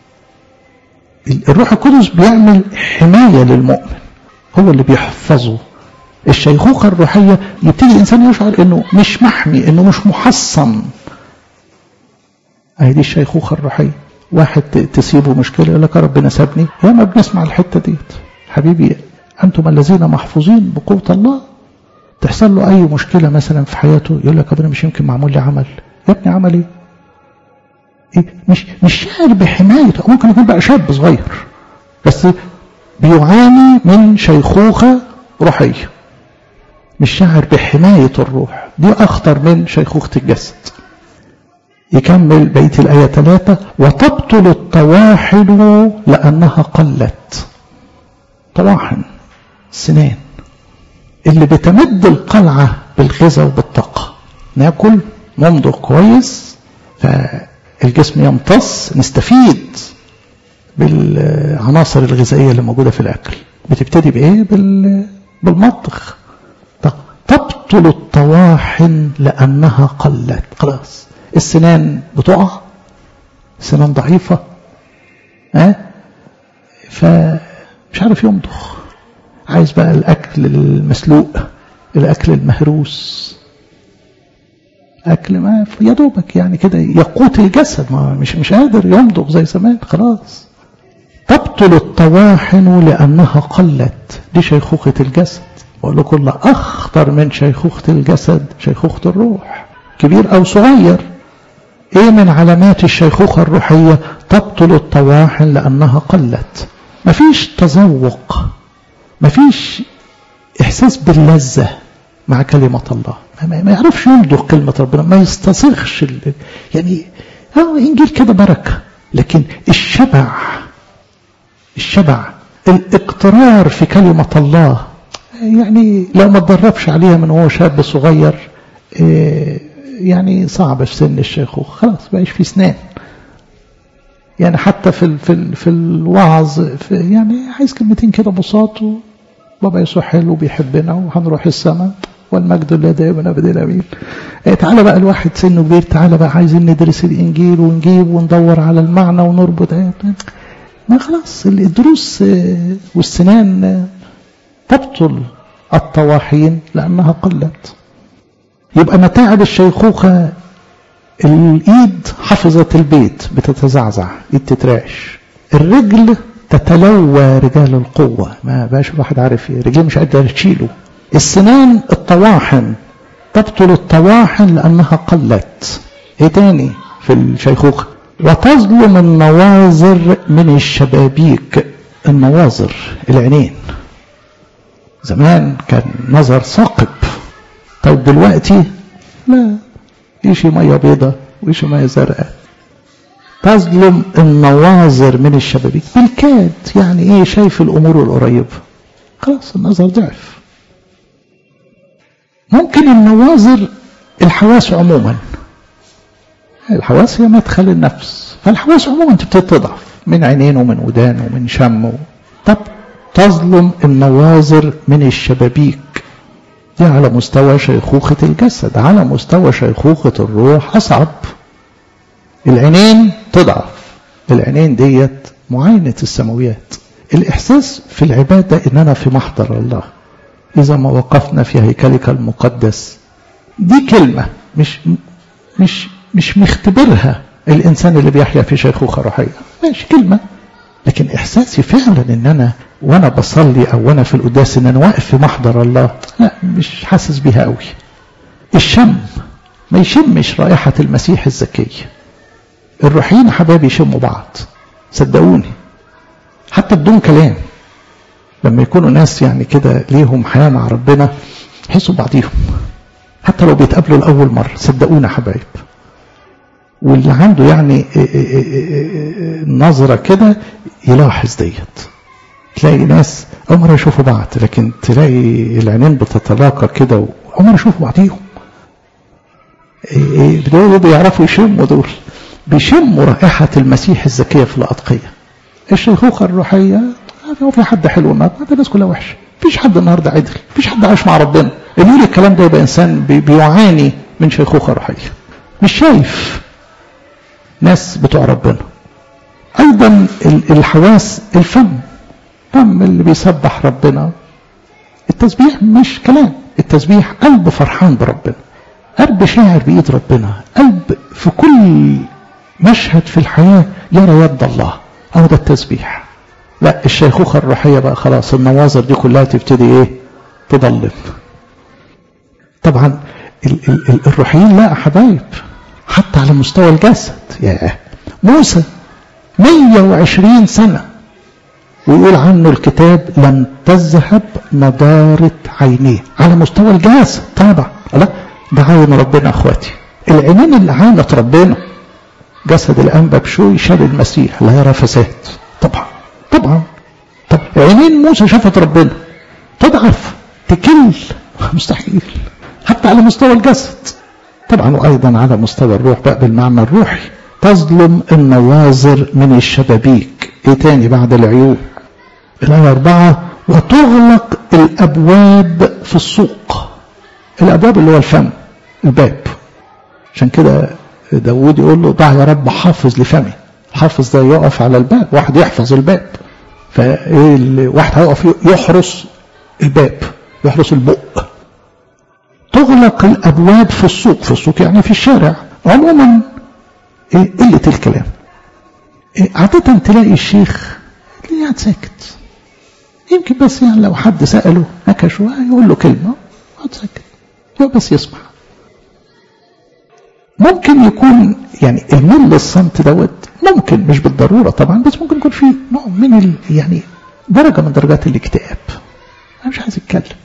Speaker 1: الروح القدس بيعمل حماية للمؤمن هو اللي بيحفظه الشيخوخة الروحية يبتدي الإنسان يشعر إنه مش محمي إنه مش محصن أهي دي الشيخوخة الروحية واحد تسيبه مشكلة يقول لك ربنا سابني يا ما بنسمع الحتة ديت حبيبي أنتم الذين محفوظين بقوة الله تحصل له أي مشكلة مثلا في حياته يقول لك ربنا مش يمكن معمول لي عمل يا ابني عمل ايه؟ إيه؟ مش مش شاعر بحمايته ممكن يكون بقى شاب صغير بس بيعاني من شيخوخة روحية مش شاعر بحماية الروح دي أخطر من شيخوخة الجسد يكمل بيت الآية ثلاثة وتبطل الطواحن لأنها قلت طواحن سنان اللي بتمد القلعة بالغذاء وبالطاقة ناكل نمضغ كويس فالجسم يمتص نستفيد بالعناصر الغذائية اللي موجودة في الأكل بتبتدي بإيه؟ بال... بالمضغ تبطل الطواحن لأنها قلت خلاص السنان بتقع سنان ضعيفة ها أه؟ فمش عارف يمضغ عايز بقى الأكل المسلوق الأكل المهروس أكل ما يا دوبك يعني كده يقوت الجسد ما مش مش قادر يمضغ زي زمان خلاص تبطل الطواحن لأنها قلت دي شيخوخة الجسد بقول لكم لا أخطر من شيخوخة الجسد شيخوخة الروح كبير أو صغير إيه من علامات الشيخوخة الروحية تبطل الطواحن لأنها قلت مفيش تذوق مفيش إحساس باللذة مع كلمة الله ما يعرفش يمضغ كلمة ربنا ما يستصغش ال... يعني هو إنجيل كده بركة لكن الشبع الشبع الاقترار في كلمة الله يعني لو ما تدربش عليها من هو شاب صغير يعني صعب في سن الشيخوخة خلاص بقاش في سنان يعني حتى في ال في ال في الوعظ في يعني عايز كلمتين كده بساط بابا يسوع حلو بيحبنا وهنروح السماء والمجد لله دائما ابدا امين تعالى بقى الواحد سنه كبير تعالى بقى عايزين ندرس الانجيل ونجيب وندور على المعنى ونربط ما خلاص الدروس والسنان تبطل الطواحين لانها قلت يبقى متاعب الشيخوخه الايد حفظت البيت بتتزعزع ايد تترعش الرجل تتلوى رجال القوة ما بقاش الواحد عارف ايه رجليه مش قادر تشيله السنان الطواحن تبطل الطواحن لأنها قلت ايه تاني في الشيخوخة وتظلم النواظر من الشبابيك النواظر العينين زمان كان نظر ثاقب طيب دلوقتي لا يشي مية بيضة ويشي مية زرقاء تظلم النواظر من الشبابيك بالكاد يعني ايه شايف الامور القريبة خلاص النظر ضعف ممكن النواظر الحواس عموما الحواس هي مدخل النفس فالحواس عموما تبتدي تضعف من عينين ومن ودان ومن شم طب تظلم النواظر من الشبابيك دي على مستوى شيخوخة الجسد على مستوى شيخوخة الروح أصعب العينين تضعف العينين ديت معاينة السماويات الإحساس في العبادة إن أنا في محضر الله إذا ما وقفنا في هيكلك المقدس دي كلمة مش مش مش مختبرها الإنسان اللي بيحيا في شيخوخة روحية ماشي كلمة لكن إحساسي فعلا إن أنا وأنا بصلي أو وأنا في القداس إن أنا واقف في محضر الله لا مش حاسس بيها قوي الشم ما يشمش رائحة المسيح الزكية الروحيين حبايبي يشموا بعض صدقوني حتى بدون كلام لما يكونوا ناس يعني كده ليهم حياة مع ربنا يحسوا بعضيهم حتى لو بيتقابلوا لأول مرة صدقونا حبايب واللي عنده يعني نظرة كده يلاحظ ديت تلاقي ناس أول مرة يشوفوا بعض لكن تلاقي العينين بتتلاقى كده وأول مرة يشوفوا بعضيهم دول بيعرفوا يشموا دول بيشموا رائحة المسيح الزكية في الأتقية الشيخوخة الروحية هو في حد حلو النهارده الناس كلها وحشة مفيش حد النهارده عدل مفيش حد عايش مع ربنا اللي يقول الكلام ده يبقى إنسان بيعاني من شيخوخة روحية مش شايف ناس بتوع ربنا أيضا الحواس الفم فم اللي بيسبح ربنا التسبيح مش كلام التسبيح قلب فرحان بربنا قلب شاعر بإيد ربنا قلب في كل مشهد في الحياة يرى يد الله أو ده التسبيح لا الشيخوخة الروحية بقى خلاص النواظر دي كلها تبتدي ايه تضلم طبعا ال ال ال الروحيين لا حبايب حتى على مستوى الجسد يا موسى 120 سنة ويقول عنه الكتاب لم تذهب نضارة عينيه على مستوى الجسد طبعا لا ده عين ربنا اخواتي العينين اللي عانت ربنا جسد الانبا بشوي شال المسيح لا يرى فساد طبعا طبعا طب عينين موسى شافت ربنا تضعف تكل مستحيل حتى على مستوى الجسد طبعا وايضا على مستوى الروح بقى بالمعنى الروحي تظلم النواظر من الشبابيك ايه تاني بعد العيون الايه اربعه وتغلق الابواب في السوق الابواب اللي هو الفم الباب عشان كده داود يقول له ضع يا رب حافظ لفمي الحافظ ده يقف على الباب واحد يحفظ الباب فواحد هيقف يحرس الباب يحرس البق تغلق الابواب في السوق في السوق يعني في الشارع عموما إيه قله الكلام إيه عاده تلاقي الشيخ تلاقيه قاعد ساكت يمكن بس يعني لو حد ساله نكشه يقول له كلمه قاعد ساكت هو بس يسمع ممكن يكون يعني الميل للصمت دوت ممكن مش بالضروره طبعا بس ممكن يكون في نوع من ال يعني درجه من درجات الاكتئاب انا مش عايز اتكلم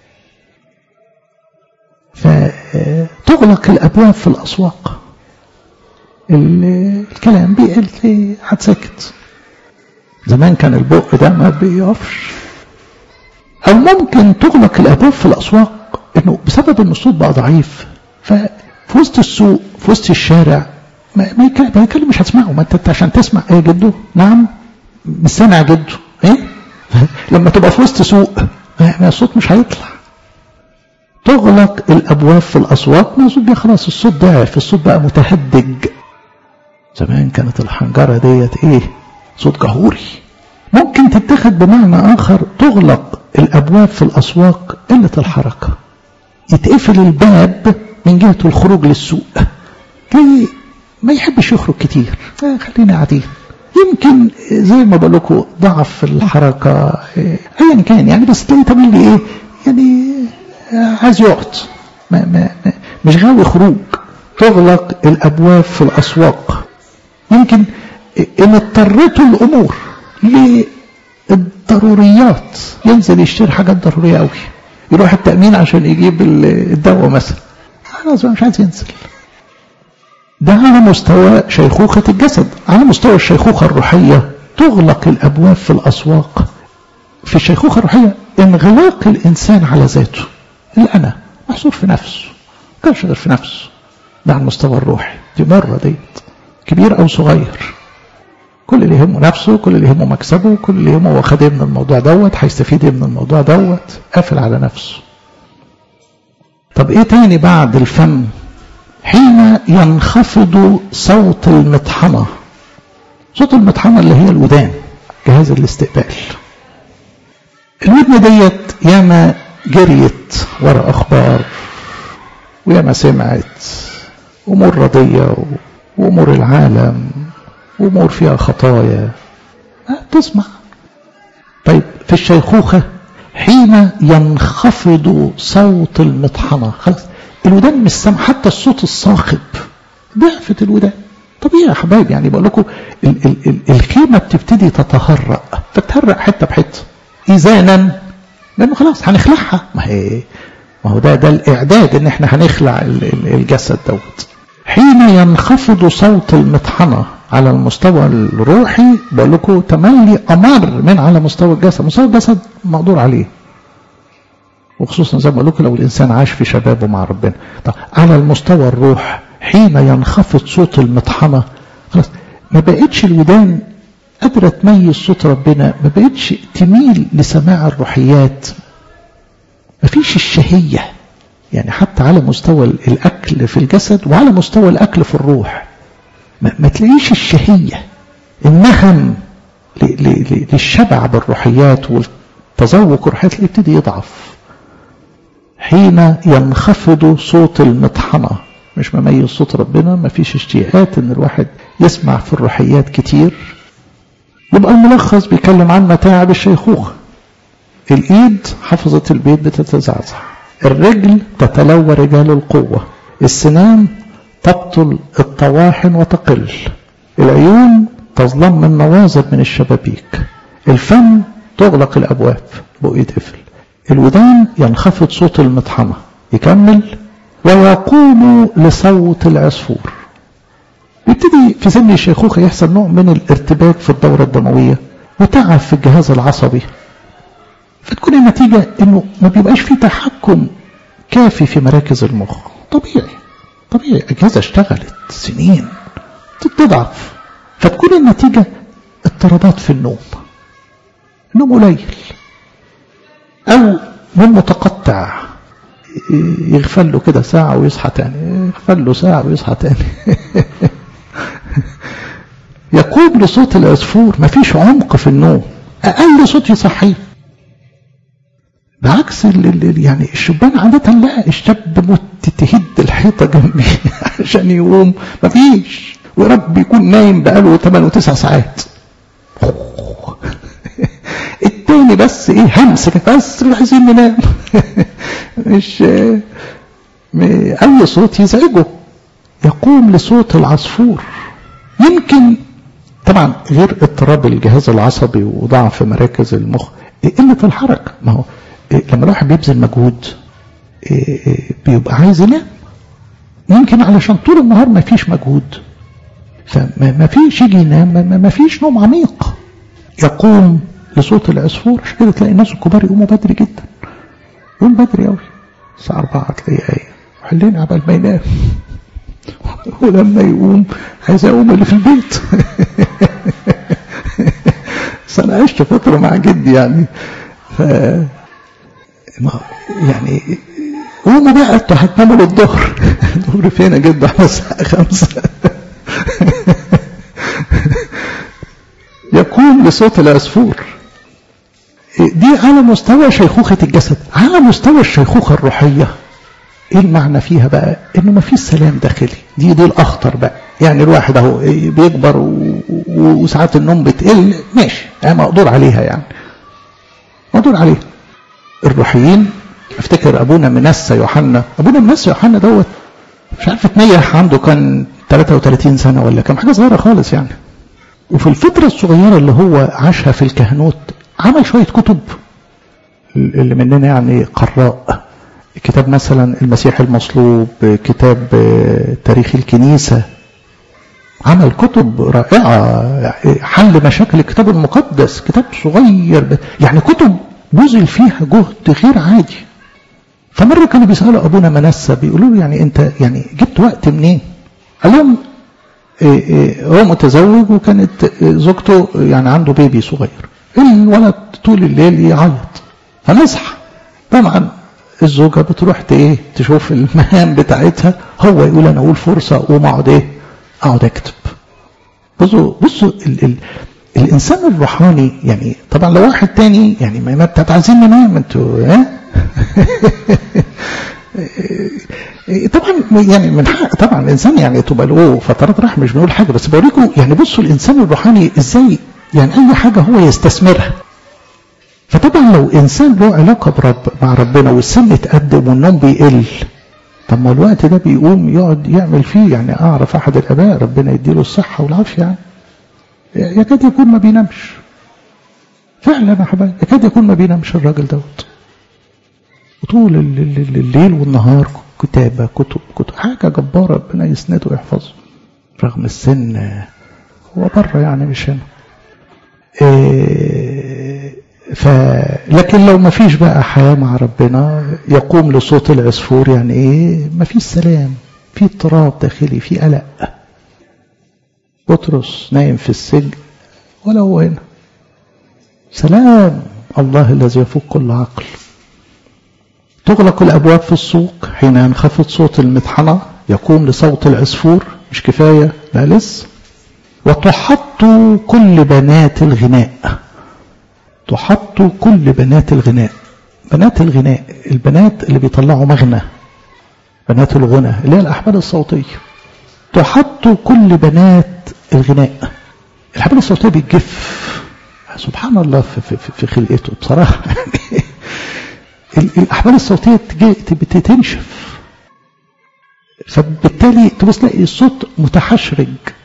Speaker 1: فتغلق الابواب في الاسواق الكلام بيقل هتسكت زمان كان البق ده ما بيقفش او ممكن تغلق الابواب في الاسواق انه بسبب ان الصوت بقى ضعيف ف في وسط السوق في وسط الشارع ما ما يك- ما يتكلم مش هتسمعه ما انت أنت عشان تسمع ايه جده نعم مش سامع جده ايه لما تبقى في وسط سوق ما ما الصوت مش هيطلع تغلق الابواب في الاسواق ما الصوت بقى خلاص الصوت ضعف الصوت بقى متهدج زمان كانت الحنجره ديت ايه صوت جهوري ممكن تتخذ بمعنى اخر تغلق الابواب في الاسواق قله الحركه يتقفل الباب من جهه الخروج للسوق ليه ما يحبش يخرج كتير آه خلينا قاعدين يمكن زي ما بقول لكم ضعف في الحركه آه، ايا كان يعني بس تلاقي تملي ايه يعني آه، عايز يقعد ما ما ما مش غاوي خروج تغلق الابواب في الاسواق يمكن ان اضطرته الامور للضروريات ينزل يشتري حاجات ضروريه قوي يروح التامين عشان يجيب الدواء مثلا خلاص بقى مش عايز ينزل ده على مستوى شيخوخة الجسد على مستوى الشيخوخة الروحية تغلق الأبواب في الأسواق في الشيخوخة الروحية انغلاق الإنسان على ذاته الأنا محصور في نفسه كانش غير في نفسه ده على المستوى الروحي دي مرة ديت كبير أو صغير كل اللي يهمه نفسه كل اللي يهمه مكسبه كل اللي يهمه هو خد ايه من الموضوع دوت هيستفيد ايه من الموضوع دوت قافل على نفسه طب ايه تاني بعد الفم حين ينخفض صوت المطحنة صوت المطحنة اللي هي الودان جهاز الاستقبال الودن ديت ياما جريت ورا أخبار وياما سمعت أمور رضية وأمور العالم وأمور فيها خطايا تسمع طيب في الشيخوخة حين ينخفض صوت المطحنة خلاص الودان مش سامعة حتى الصوت الصاخب ضعفت الودان طبيعي يا حبايبي يعني بقول لكم ال- ال- ال- الخيمة بتبتدي تتهرأ فتهرأ حتة بحتة إذانا لأنه خلاص هنخلعها ما هي ما هو ده ده الإعداد إن إحنا هنخلع ال- ال- الجسد دوت حين ينخفض صوت المطحنة على المستوى الروحي بقول لكم تملي أمر من على مستوى الجسد مستوى الجسد مقدور عليه وخصوصا زي ما بقول لكم لو الانسان عاش في شبابه مع ربنا طب على المستوى الروح حين ينخفض صوت المطحنه خلاص ما بقتش الودان قادره تميز صوت ربنا ما بقتش تميل لسماع الروحيات ما فيش الشهيه يعني حتى على مستوى الاكل في الجسد وعلى مستوى الاكل في الروح ما, ما تلاقيش الشهيه النهم ل- ل- ل- للشبع بالروحيات والتذوق الروحيات اللي يبتدي يضعف حين ينخفض صوت المطحنة مش مميز صوت ربنا ما فيش اشتياقات ان الواحد يسمع في الروحيات كتير يبقى الملخص بيتكلم عن متاعب الشيخوخة الايد حفظت البيت بتتزعزع الرجل تتلوى رجال القوة السنان تبطل الطواحن وتقل العيون تظلم من نواظر من الشبابيك الفم تغلق الابواب بقى يتقفل الودان ينخفض صوت المطحنة يكمل ويقوم لصوت العصفور يبتدي في سن الشيخوخة يحصل نوع من الارتباك في الدورة الدموية وتعب في الجهاز العصبي فتكون النتيجة انه ما بيبقاش في تحكم كافي في مراكز المخ طبيعي طبيعي أجهزة اشتغلت سنين تضعف فتكون النتيجة اضطرابات في النوم النوم قليل أو نوم متقطع يغفل له كده ساعة ويصحى تاني يغفل له ساعة ويصحى تاني يقوم لصوت العصفور مفيش عمق في النوم أقل صوت يصحيه بعكس ال ال يعني الشبان عادة لا الشاب مت تهد الحيطة جنبي عشان يقوم مفيش ورب يكون نايم بقاله 8 و9 ساعات التاني بس ايه همس كده بس عايزين ننام مش اي صوت يزعجه يقوم لصوت العصفور يمكن طبعا غير اضطراب الجهاز العصبي وضعف مراكز المخ قلة الحركة ما هو لما الواحد بيبذل مجهود بيبقى عايز ينام يمكن علشان طول النهار ما فيش مجهود فما فيش يجي ينام ما فيش نوم عميق يقوم لصوت العصفور عشان كده تلاقي الناس الكبار يقوموا بدري جدا يقوم بدري قوي الساعة 4 تلاقيه قايم وحلين عبال ما ينام ولما يقوم عايز يقوم اللي في البيت بس انا عشت فتره مع جدي يعني ف يعني قوموا بقى انتوا هتناموا للظهر الظهر فين يا جد على الساعه 5 يقوم لصوت العصفور دي على مستوى شيخوخة الجسد على مستوى الشيخوخة الروحية ايه المعنى فيها بقى انه ما فيش سلام داخلي دي دي الاخطر بقى يعني الواحد اهو بيكبر وساعات النوم بتقل ماشي يعني مقدور عليها يعني مقدور عليها الروحيين افتكر ابونا منسى يوحنا ابونا منسى يوحنا دوت مش عارف اتنيح عنده كان 33 سنة ولا كام حاجة صغيرة خالص يعني وفي الفترة الصغيرة اللي هو عاشها في الكهنوت عمل شوية كتب اللي مننا يعني قراء كتاب مثلا المسيح المصلوب كتاب تاريخ الكنيسة عمل كتب رائعة حل مشاكل الكتاب المقدس كتاب صغير يعني كتب بذل فيها جهد غير عادي فمرة كانوا بيسألوا أبونا منسى بيقولوا له يعني أنت يعني جبت وقت منين؟ قال لهم إيه إيه هو متزوج وكانت زوجته يعني عنده بيبي صغير الولد طول الليل يعيط فنصحى طبعا الزوجة بتروح ايه تشوف المهام بتاعتها هو يقول انا اقول فرصة اقوم اقعد ايه اقعد اكتب بصوا بصوا ال ال الانسان الروحاني يعني طبعا لو واحد تاني يعني ما انت عايزين ننام انتوا ها طبعا يعني من حق طبعا الانسان يعني تبقى له فترات راح مش بنقول حاجه بس بوريكم يعني بصوا الانسان الروحاني ازاي يعني اي حاجه هو يستثمرها فطبعا لو انسان له علاقه برب مع ربنا والسن اتقدم والنوم بيقل طب ما الوقت ده بيقوم يقعد يعمل فيه يعني اعرف احد الاباء ربنا يديله الصحه والعافيه يعني يكاد يكون ما بينامش فعلا يا حبايبي يكاد يكون ما بينامش الراجل دوت وطول الليل والنهار كتابة كتب كتب حاجة جبارة ربنا يسنده ويحفظه رغم السن هو بره يعني مش هنا إيه ف لكن لو ما فيش بقى حياة مع ربنا يقوم لصوت العصفور يعني ايه ما فيش سلام في اضطراب داخلي في قلق بطرس نايم في السجن ولا هو هنا سلام الله الذي يفوق كل عقل تغلق الأبواب في السوق حين ينخفض صوت المطحنة يقوم لصوت العصفور مش كفاية لا لسه وتحط كل بنات الغناء تحط كل بنات الغناء بنات الغناء البنات اللي بيطلعوا مغنى بنات الغنى اللي هي الأحبال الصوتية تحط كل بنات الغناء الأحبال الصوتية بتجف سبحان الله في, في, في خلقته بصراحة الأحبال الصوتية بتنشف فبالتالي تبص تلاقي الصوت متحشرج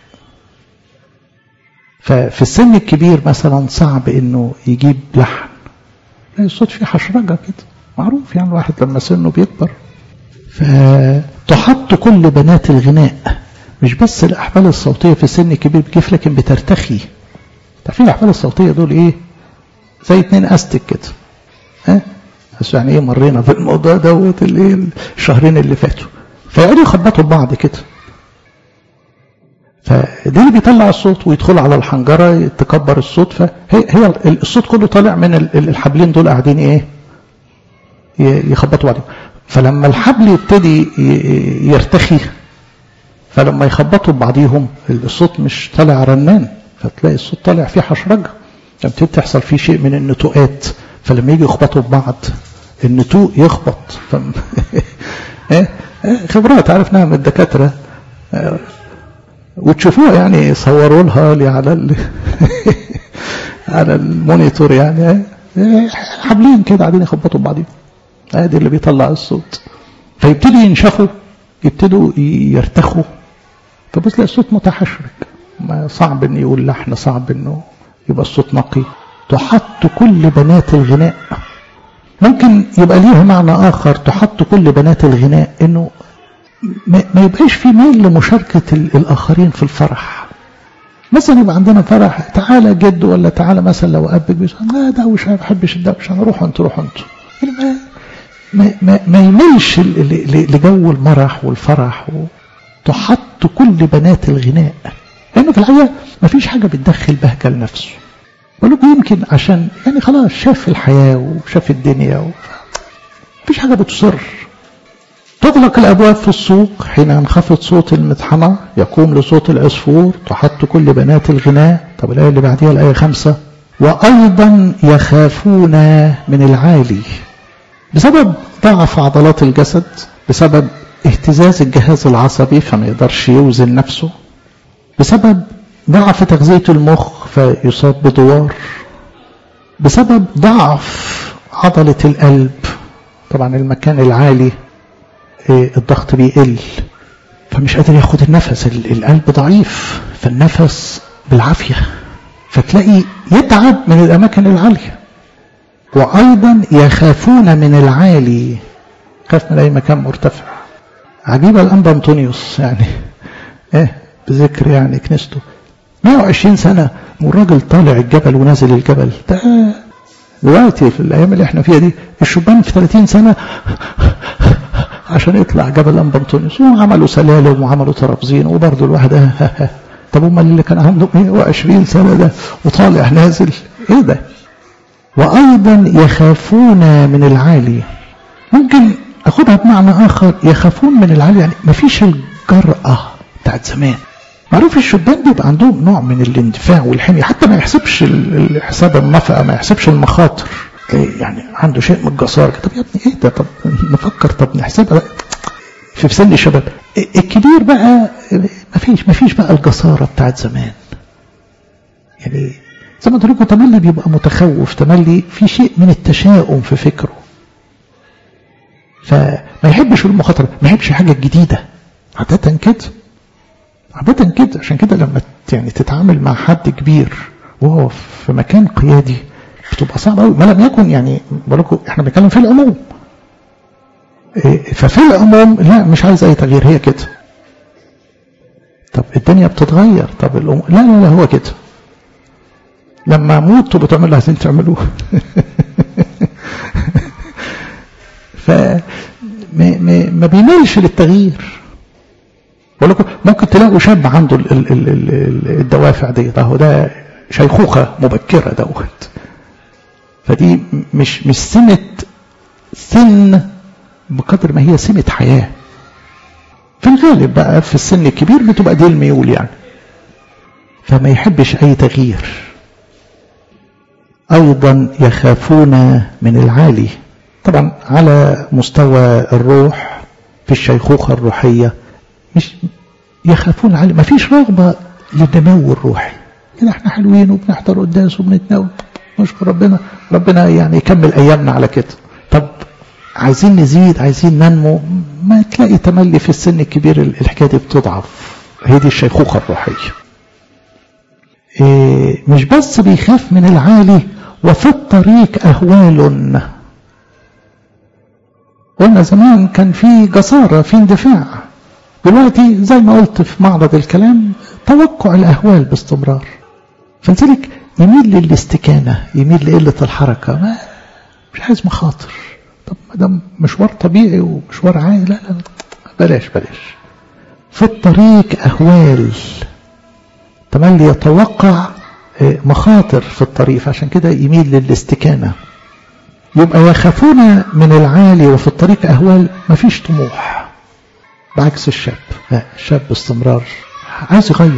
Speaker 1: ففي السن الكبير مثلا صعب انه يجيب لحن تلاقي الصوت فيه حشرجة كده معروف يعني الواحد لما سنه بيكبر فتحط كل بنات الغناء مش بس الأحبال الصوتية في السن الكبير بتجف لكن بترتخي تعرفين الأحبال الصوتية دول إيه زي اتنين أستك كده ها بس يعني ايه مرينا في الموضوع دوت الايه الشهرين اللي فاتوا فيقعدوا يخبطوا ببعض كده فده اللي بيطلع الصوت ويدخل على الحنجره تكبر الصوت فهي هي الصوت كله طالع من الحبلين دول قاعدين ايه يخبطوا بعضهم فلما الحبل يبتدي يرتخي فلما يخبطوا ببعضيهم الصوت مش طالع رنان فتلاقي الصوت طالع فيه حشرجه فبتبتدي تحصل فيه شيء من النتوءات فلما يجي يخبطوا ببعض النتوء يخبط ف... خبرات عرفناها من الدكاترة وتشوفوها يعني صوروا لها لي على ال... على المونيتور يعني حبلين كده قاعدين يخبطوا ببعضهم ادي اللي بيطلع الصوت فيبتدوا ينشفوا يبتدوا يرتخوا فبص تلاقي الصوت متحشرك صعب انه يقول لحن صعب انه يبقى الصوت نقي تحط كل بنات الغناء ممكن يبقى ليها معنى آخر تحط كل بنات الغناء إنه ما يبقاش في ميل لمشاركة الآخرين في الفرح مثلا يبقى عندنا فرح تعالى جد ولا تعالى مثلا لو أبك بيقول لا دوشة ما بحبش الدوشة أنا روحوا أنتوا روحوا أنتوا ما, ما, ما, ما يميلش لجو المرح والفرح و... تحط كل بنات الغناء لأنه في الحقيقة ما فيش حاجة بتدخل بهجة لنفسه بقول يمكن عشان يعني خلاص شاف الحياة وشاف الدنيا و... فيش حاجة بتصر تغلق الأبواب في السوق حين ينخفض صوت المطحنة يقوم لصوت العصفور تحط كل بنات الغناء طب الآية اللي بعديها الآية خمسة وأيضا يخافون من العالي بسبب ضعف عضلات الجسد بسبب اهتزاز الجهاز العصبي فما يقدرش يوزن نفسه بسبب ضعف تغذية المخ فيصاب بدوار بسبب ضعف عضلة القلب طبعا المكان العالي الضغط بيقل فمش قادر ياخد النفس القلب ضعيف فالنفس بالعافية فتلاقي يتعب من الأماكن العالية وأيضا يخافون من العالي خاف من أي مكان مرتفع عجيب الأنبا أنطونيوس يعني إيه بذكر يعني كنيسته 120 سنة والراجل طالع الجبل ونازل الجبل ده دلوقتي في الأيام اللي احنا فيها دي الشبان في 30 سنة عشان يطلع جبل أنبا أنطونيوس وعملوا سلالم وعملوا ترابزين وبرضه الواحد طب امال اللي كان عنده 120 سنة ده وطالع نازل ايه ده وأيضا يخافون من العالي ممكن أخدها بمعنى آخر يخافون من العالي يعني مفيش الجرأة بتاعت زمان معروف الشبان بيبقى عندهم نوع من الاندفاع والحمية حتى ما يحسبش حساب النفقة ما يحسبش المخاطر يعني عنده شيء من الجسارة طب يا ابني ايه ده طب نفكر طب نحسبها بقى في سن الشباب الكبير بقى ما فيش ما فيش بقى الجسارة بتاعت زمان يعني زي ما قلت لكم تملي بيبقى متخوف تملي في شيء من التشاؤم في فكره فما يحبش المخاطرة ما يحبش الحاجة الجديدة عادة كده عادة كده عشان كده لما يعني تتعامل مع حد كبير وهو في مكان قيادي بتبقى صعبة قوي ما لم يكن يعني بقول لكم احنا بنتكلم في العموم ففي العموم لا مش عايز اي تغيير هي كده طب الدنيا بتتغير طب الأم... لا لا لا هو كده لما اموت بتعملوا اللي عايزين تعملوه ف ما, ما, ما بيميلش للتغيير بقول لكم ممكن تلاقوا شاب عنده ال ال ال ال الدوافع دي اهو ده شيخوخه مبكره دوت فدي مش مش سمه سن بقدر ما هي سمه حياه في الغالب بقى في السن الكبير بتبقى دي الميول يعني فما يحبش اي تغيير ايضا يخافون من العالي طبعا على مستوى الروح في الشيخوخه الروحيه مش يخافون العالي ما فيش رغبه للنمو الروحي كده احنا حلوين وبنحضر قداس وبنتناول نشكر ربنا ربنا يعني يكمل ايامنا على كده طب عايزين نزيد عايزين ننمو ما تلاقي تملي في السن الكبير الحكايه دي بتضعف هي دي الشيخوخه الروحيه إيه مش بس بيخاف من العالي وفي الطريق اهوال قلنا زمان كان في جساره في اندفاع دلوقتي زي ما قلت في معرض الكلام توقع الاهوال باستمرار فلذلك يميل للاستكانه يميل لقله الحركه ما مش عايز مخاطر طب ما ده مشوار طبيعي ومشوار عادي لا لا بلاش بلاش في الطريق أهوال تملي يتوقع مخاطر في الطريق فعشان كده يميل للاستكانة يبقى يخافون من العالي وفي الطريق أهوال مفيش طموح بعكس الشاب لا الشاب باستمرار عايز يغير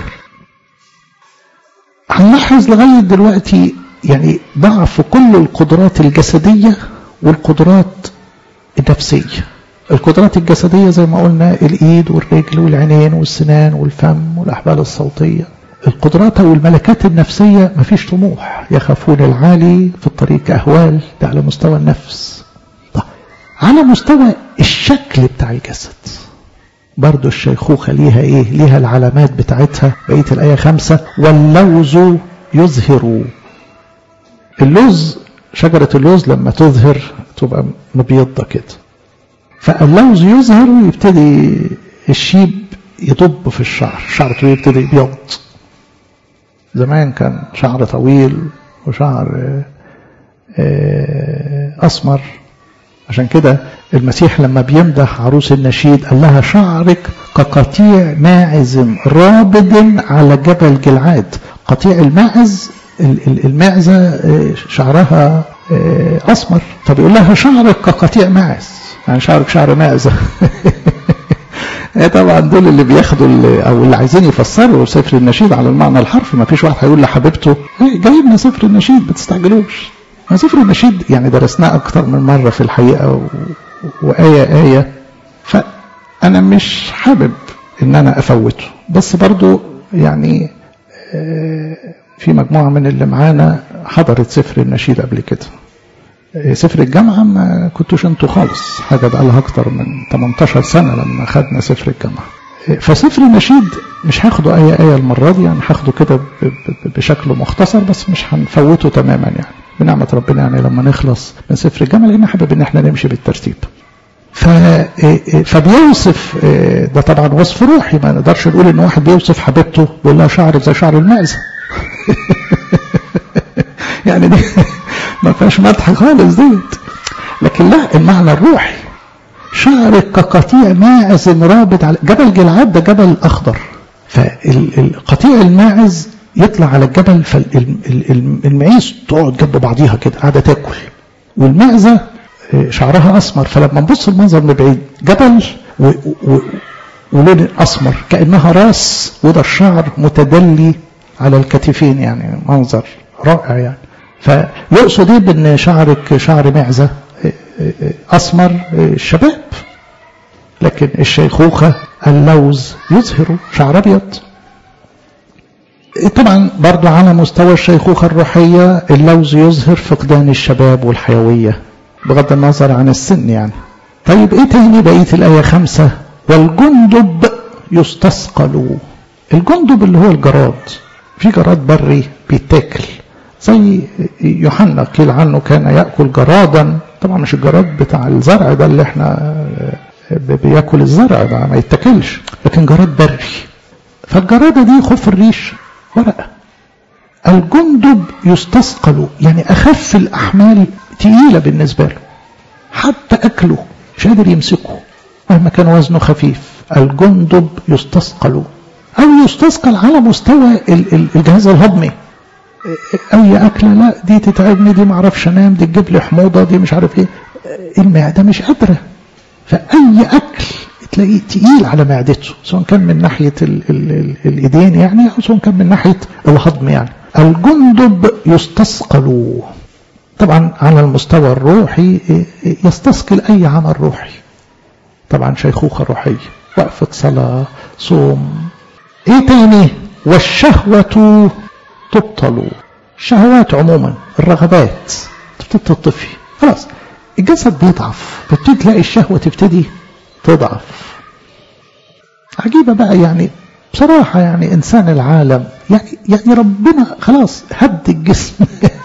Speaker 1: هنلاحظ لغاية دلوقتي يعني ضعف كل القدرات الجسدية والقدرات النفسية القدرات الجسدية زي ما قلنا الإيد والرجل والعينين والسنان والفم والأحبال الصوتية القدرات أو الملكات النفسية مفيش طموح يخافون العالي في الطريق أهوال ده على مستوى النفس طيب. على مستوى الشكل بتاع الجسد برضو الشيخوخة ليها ايه ليها العلامات بتاعتها بقية الآية خمسة واللوز يظهر اللوز شجرة اللوز لما تظهر تبقى مبيضة كده فاللوز يظهر ويبتدي الشيب يضب في الشعر الشعر يبتدي يبيض زمان كان شعر طويل وشعر أسمر عشان كده المسيح لما بيمدح عروس النشيد قال لها شعرك كقطيع ماعز رابد على جبل جلعاد قطيع الماعز المعزة شعرها أسمر فبيقول لها شعرك كقطيع ماعز يعني شعرك شعر معزة طبعا دول اللي بياخدوا اللي او اللي عايزين يفسروا سفر النشيد على المعنى الحرفي ما فيش واحد هيقول لحبيبته جايب لنا سفر النشيد ما تستعجلوش ما سفر النشيد يعني درسناه اكتر من مره في الحقيقه و... وايه ايه فانا مش حابب ان انا افوته بس برضو يعني في مجموعه من اللي معانا حضرت سفر النشيد قبل كده سفر الجامعة ما كنتوش انتوا خالص حاجة بقى لها أكتر من 18 سنة لما خدنا سفر الجامعة فسفر النشيد مش هاخده أي آية المرة دي يعني هاخده كده بشكل مختصر بس مش هنفوته تماما يعني بنعمة ربنا يعني لما نخلص من سفر الجامعة لأن حابب إن احنا نمشي بالترتيب ف... فبيوصف ده طبعا وصف روحي ما نقدرش نقول ان واحد بيوصف حبيبته بيقول لها شعرك زي شعر المعزه يعني دي ما فيهاش مدح خالص ديت لكن لا المعنى الروحي شعرك كقطيع ماعز رابط على جبل جلعاد ده جبل اخضر فالقطيع الماعز يطلع على الجبل فالمعيز تقعد جنب بعضيها كده قاعده تاكل والمعزه شعرها اسمر فلما نبص المنظر من بعيد جبل و و ولون اسمر كانها راس وده الشعر متدلي على الكتفين يعني منظر رائع يعني فيقصد ايه بان شعرك شعر معزه اسمر الشباب لكن الشيخوخه اللوز يظهر شعر ابيض طبعا برضو على مستوى الشيخوخه الروحيه اللوز يظهر فقدان الشباب والحيويه بغض النظر عن السن يعني طيب ايه تاني بقيه الايه خمسة والجندب يستثقل الجندب اللي هو الجراد في جراد بري بيتاكل زي يوحنا قيل عنه كان ياكل جرادا طبعا مش الجراد بتاع الزرع ده اللي احنا بياكل الزرع ده ما يتاكلش لكن جراد بري فالجراده دي خف الريش ورقه الجندب يستثقل يعني اخف الاحمال تقيله بالنسبه له حتى اكله مش قادر يمسكه مهما كان وزنه خفيف الجندب يستثقل او يستثقل على مستوى الجهاز الهضمي اي اكله لا دي تتعبني دي معرفش انام دي تجيب لي حموضه دي مش عارف ايه المعده مش قادره فاي اكل تلاقيه تقيل على معدته سواء كان من ناحيه ال ال ال الايدين يعني او سواء كان من ناحيه الهضم يعني الجندب يستثقل طبعا على المستوى الروحي يستثقل اي عمل روحي طبعا شيخوخه روحيه وقفه صلاه صوم ايه تاني والشهوه تبطل الشهوات عموما الرغبات تبتدي تطفي خلاص الجسد بيضعف بتبتدي تلاقي الشهوة تبتدي تضعف عجيبة بقى يعني بصراحة يعني إنسان العالم يعني يعني ربنا خلاص هد الجسم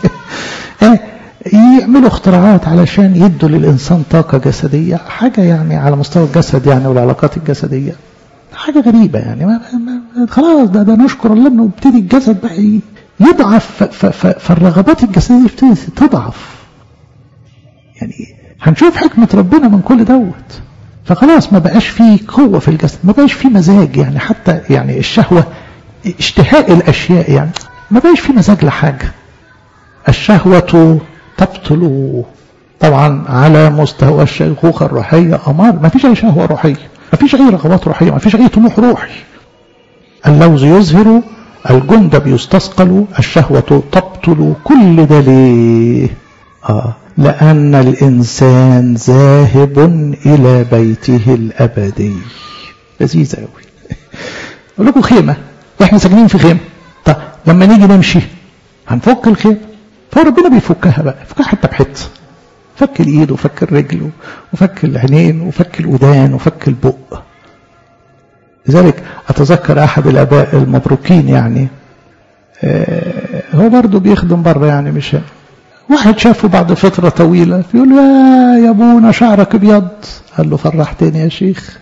Speaker 1: يعملوا اختراعات علشان يدوا للإنسان طاقة جسدية حاجة يعني على مستوى الجسد يعني والعلاقات الجسدية حاجة غريبة يعني ما ما خلاص ده ده نشكر الله انه ابتدي الجسد بقى يضعف فالرغبات الجسدية تبتدي تضعف يعني هنشوف حكمة ربنا من كل دوت فخلاص ما بقاش فيه قوة في الجسد ما بقاش فيه مزاج يعني حتى يعني الشهوة اشتهاء الأشياء يعني ما بقاش فيه مزاج لحاجة الشهوة تبطل طبعا على مستوى الشيخوخة الروحية أمار ما فيش أي شهوة روحية ما فيش أي رغبات روحية ما فيش أي طموح روحي اللوز يظهر الجندب يستثقل الشهوة تبطل كل ده ليه آه لأن الإنسان ذاهب إلى بيته الأبدي لذيذ أوي أقول لكم خيمة إحنا ساكنين في خيمة طب لما نيجي نمشي هنفك الخيمة فربنا بيفكها بقى يفكها حتى بحته فك الإيد وفك الرجل وفك العينين وفك الودان وفك البق لذلك أتذكر أحد الآباء المبروكين يعني آه هو برضه بيخدم بره يعني مش واحد شافه بعد فترة طويلة بيقول له يا يا ابونا شعرك ابيض قال له فرحتني يا شيخ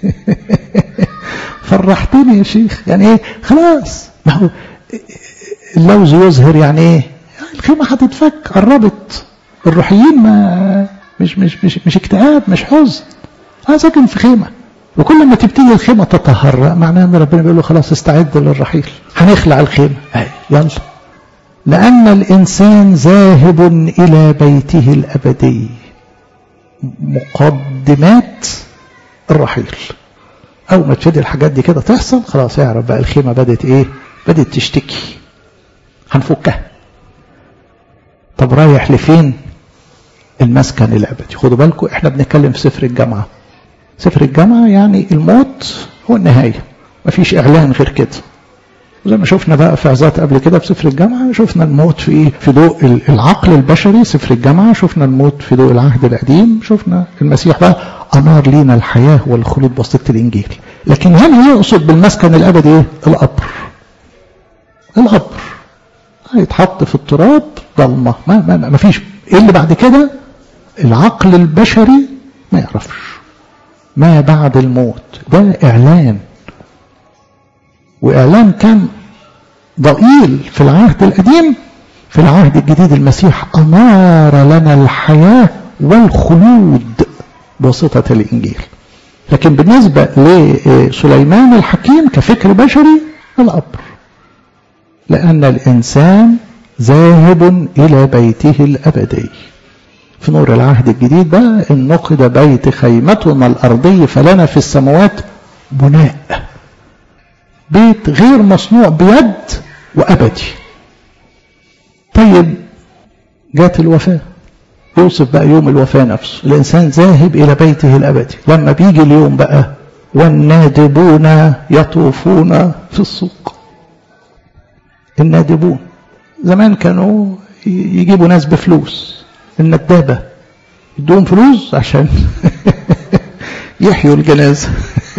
Speaker 1: فرحتني يا شيخ يعني ايه خلاص ما هو اللوز يظهر يعني ايه الخيمة هتتفك قربت الروحيين ما مش مش مش مش اكتئاب مش حزن انا ساكن في خيمه وكل ما تبتدي الخيمه تتهرأ معناها ان ربنا بيقول له خلاص استعد للرحيل هنخلع الخيمه اي يلا لأن الإنسان ذاهب إلى بيته الأبدي مقدمات الرحيل أول ما تبتدي الحاجات دي كده تحصل خلاص يعرف بقى الخيمة بدت إيه بدت تشتكي هنفكها طب رايح لفين المسكن الأبدي خدوا بالكم احنا بنتكلم في سفر الجامعة سفر الجامعة يعني الموت هو النهاية مفيش إعلان غير كده زي ما شفنا بقى في عظات قبل كده في سفر الجامعة شفنا الموت في ايه؟ في ضوء العقل البشري سفر الجامعة شفنا الموت في ضوء العهد القديم شفنا المسيح بقى أنار لينا الحياة والخلود بواسطة الإنجيل لكن هل يقصد بالمسكن الأبدي ايه؟ القبر القبر هيتحط في التراب ضلمة ما, ما, ما فيش ايه اللي بعد كده العقل البشري ما يعرفش ما بعد الموت ده إعلان وإعلان كان ضئيل في العهد القديم في العهد الجديد المسيح أنار لنا الحياة والخلود بواسطة الإنجيل لكن بالنسبة لسليمان الحكيم كفكر بشري الأمر لأن الإنسان ذاهب إلى بيته الأبدي في نور العهد الجديد بقى إن نقد بيت خيمتنا الأرضي فلنا في السماوات بناء بيت غير مصنوع بيد وأبدي طيب جات الوفاة يوصف بقى يوم الوفاة نفسه الإنسان ذاهب إلى بيته الأبدي لما بيجي اليوم بقى والنادبون يطوفون في السوق النادبون زمان كانوا يجيبوا ناس بفلوس الندابة يدوهم فلوس عشان يحيوا الجنازة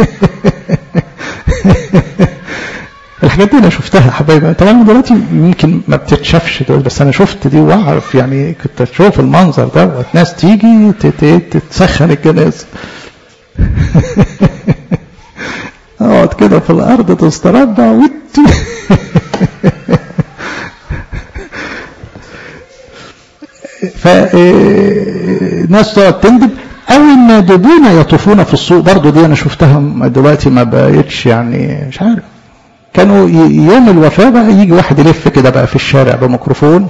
Speaker 1: الحاجات دي انا شفتها حبايبي طبعا دلوقتي يمكن ما بتتشافش دلوقتي بس انا شفت دي واعرف يعني كنت اشوف المنظر دوت ناس تيجي تسخن الجنازه اقعد كده في الارض تستربع وت فناس تقعد تندب او النادبون يطوفون في السوق برضو دي انا شفتها دلوقتي ما بقتش يعني مش عارف كانوا يوم الوفاة بقى يجي واحد يلف كده بقى في الشارع بميكروفون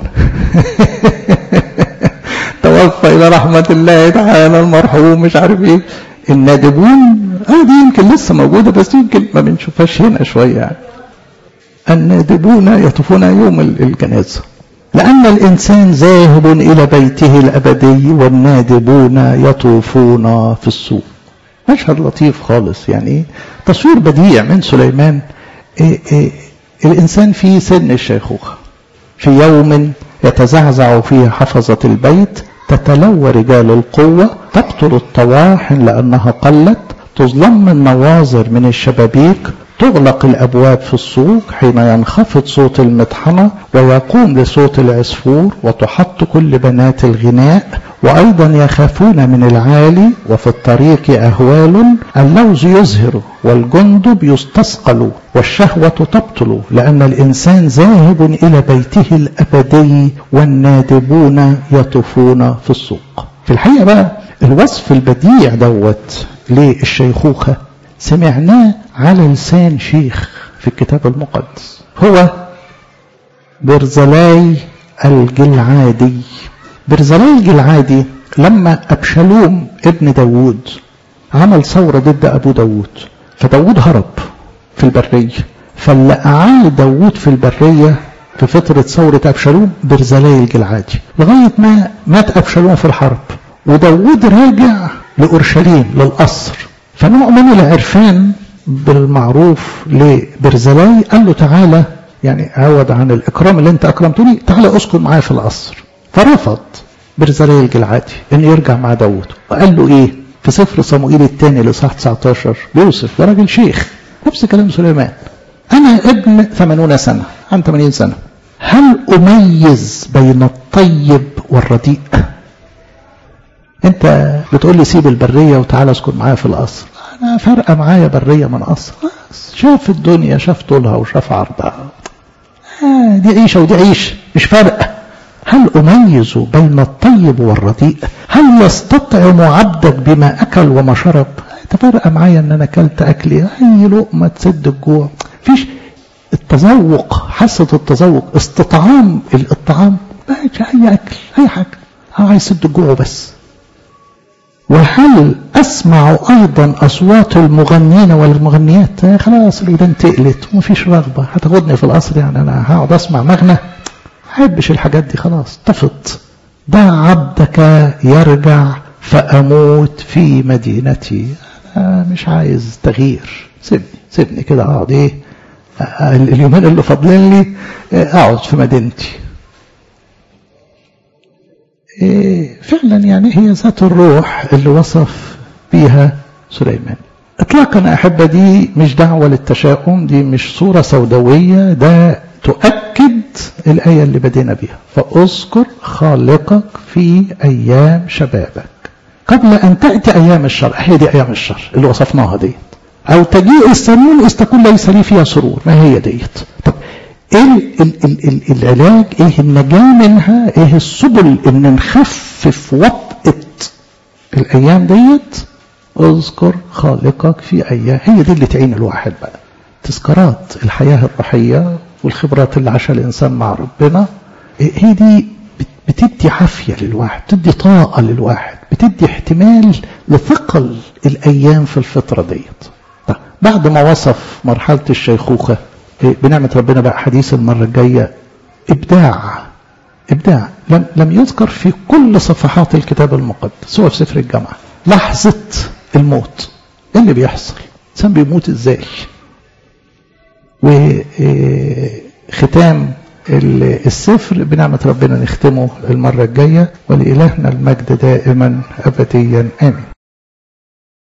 Speaker 1: توفى إلى رحمة الله تعالى المرحوم مش عارف إيه النادبون اه دي يمكن لسه موجودة بس يمكن ما بنشوفهاش هنا شوية يعني النادبون يطوفون يوم الجنازة لأن الإنسان ذاهب إلى بيته الأبدي والنادبون يطوفون في السوق مشهد لطيف خالص يعني تصوير بديع من سليمان إيه إيه الإنسان في سن الشيخوخة في يوم يتزعزع فيه حفظة البيت تتلوى رجال القوة تقتل الطواحن لأنها قلت تظلم النواظر من الشبابيك تغلق الأبواب في السوق حين ينخفض صوت المطحنة ويقوم لصوت العصفور وتحط كل بنات الغناء وأيضا يخافون من العالي وفي الطريق أهوال اللوز يزهر والجندب يستثقل والشهوة تبطل لأن الإنسان ذاهب إلى بيته الأبدي والنادبون يطوفون في السوق في الحقيقة بقى الوصف البديع دوت للشيخوخة سمعناه على لسان شيخ في الكتاب المقدس هو برزلاي الجلعادي برزلاي الجلعادي لما أبشلوم ابن داود عمل ثورة ضد أبو داود فداود هرب في البرية فاللي أعاد داود في البرية في فترة ثورة أبشالوم برزلاي الجلعادي لغاية ما مات أبشالوم في الحرب وداود راجع لأورشليم للقصر فنوع من العرفان بالمعروف لبرزلاي قال له تعالى يعني عوض عن الإكرام اللي أنت أكرمتني تعالى أسكن معايا في القصر فرفض برزلاي الجلعادي أن يرجع مع داود وقال له إيه في سفر صموئيل الثاني لصح 19 بيوصف ده راجل شيخ نفس كلام سليمان أنا ابن 80 سنة عن 80 سنة هل أميز بين الطيب والرديء انت بتقول لي سيب البرية وتعالى اسكن معايا في القصر انا فارقة معايا برية من قصر شاف الدنيا شاف طولها وشاف عرضها آه دي عيشة ودي عيشة مش فارقة هل أميز بين الطيب والرديء هل يستطعم عبدك بما أكل وما شرب تفرق معايا ان انا اكلت اكلي اي لقمه تسد الجوع فيش التذوق حاسه التذوق استطعام الطعام ماشي اي اكل اي حاجه هو عايز يسد الجوع بس وهل اسمع ايضا اصوات المغنين والمغنيات خلاص الودان تقلت ومفيش رغبه هتاخدني في القصر يعني انا هقعد اسمع مغنى ما احبش الحاجات دي خلاص طفت دع عبدك يرجع فاموت في مدينتي انا مش عايز تغيير سيبني سيبني كده اقعد ايه اليومين اللي فاضلين لي اقعد في مدينتي إيه فعلا يعني هي ذات الروح اللي وصف بيها سليمان اطلاقا احبه دي مش دعوه للتشاؤم دي مش صوره سوداويه ده تؤكد الايه اللي بدينا بيها فاذكر خالقك في ايام شبابك قبل ان تاتي ايام الشر هي دي ايام الشر اللي وصفناها ديت او تجيء السنين اذ تكون ليس لي فيها سرور ما هي ديت طب ايه ال ال ال ال العلاج ايه النجاة منها ايه السبل ان نخفف وطأة الايام ديت اذكر خالقك في ايام هي دي اللي تعين الواحد بقى تذكارات الحياة الروحية والخبرات اللي عاشها الانسان مع ربنا هي دي بتدي عافية للواحد بتدي طاقة للواحد بتدي احتمال لثقل الايام في الفترة ديت طيب بعد ما وصف مرحلة الشيخوخة بنعمة ربنا بقى حديث المرة الجاية إبداع إبداع لم, لم يذكر في كل صفحات الكتاب المقدس هو في سفر الجامعة لحظة الموت إيه اللي بيحصل الإنسان بيموت إزاي وختام السفر بنعمة ربنا نختمه المرة الجاية ولإلهنا المجد دائما أبديا آمين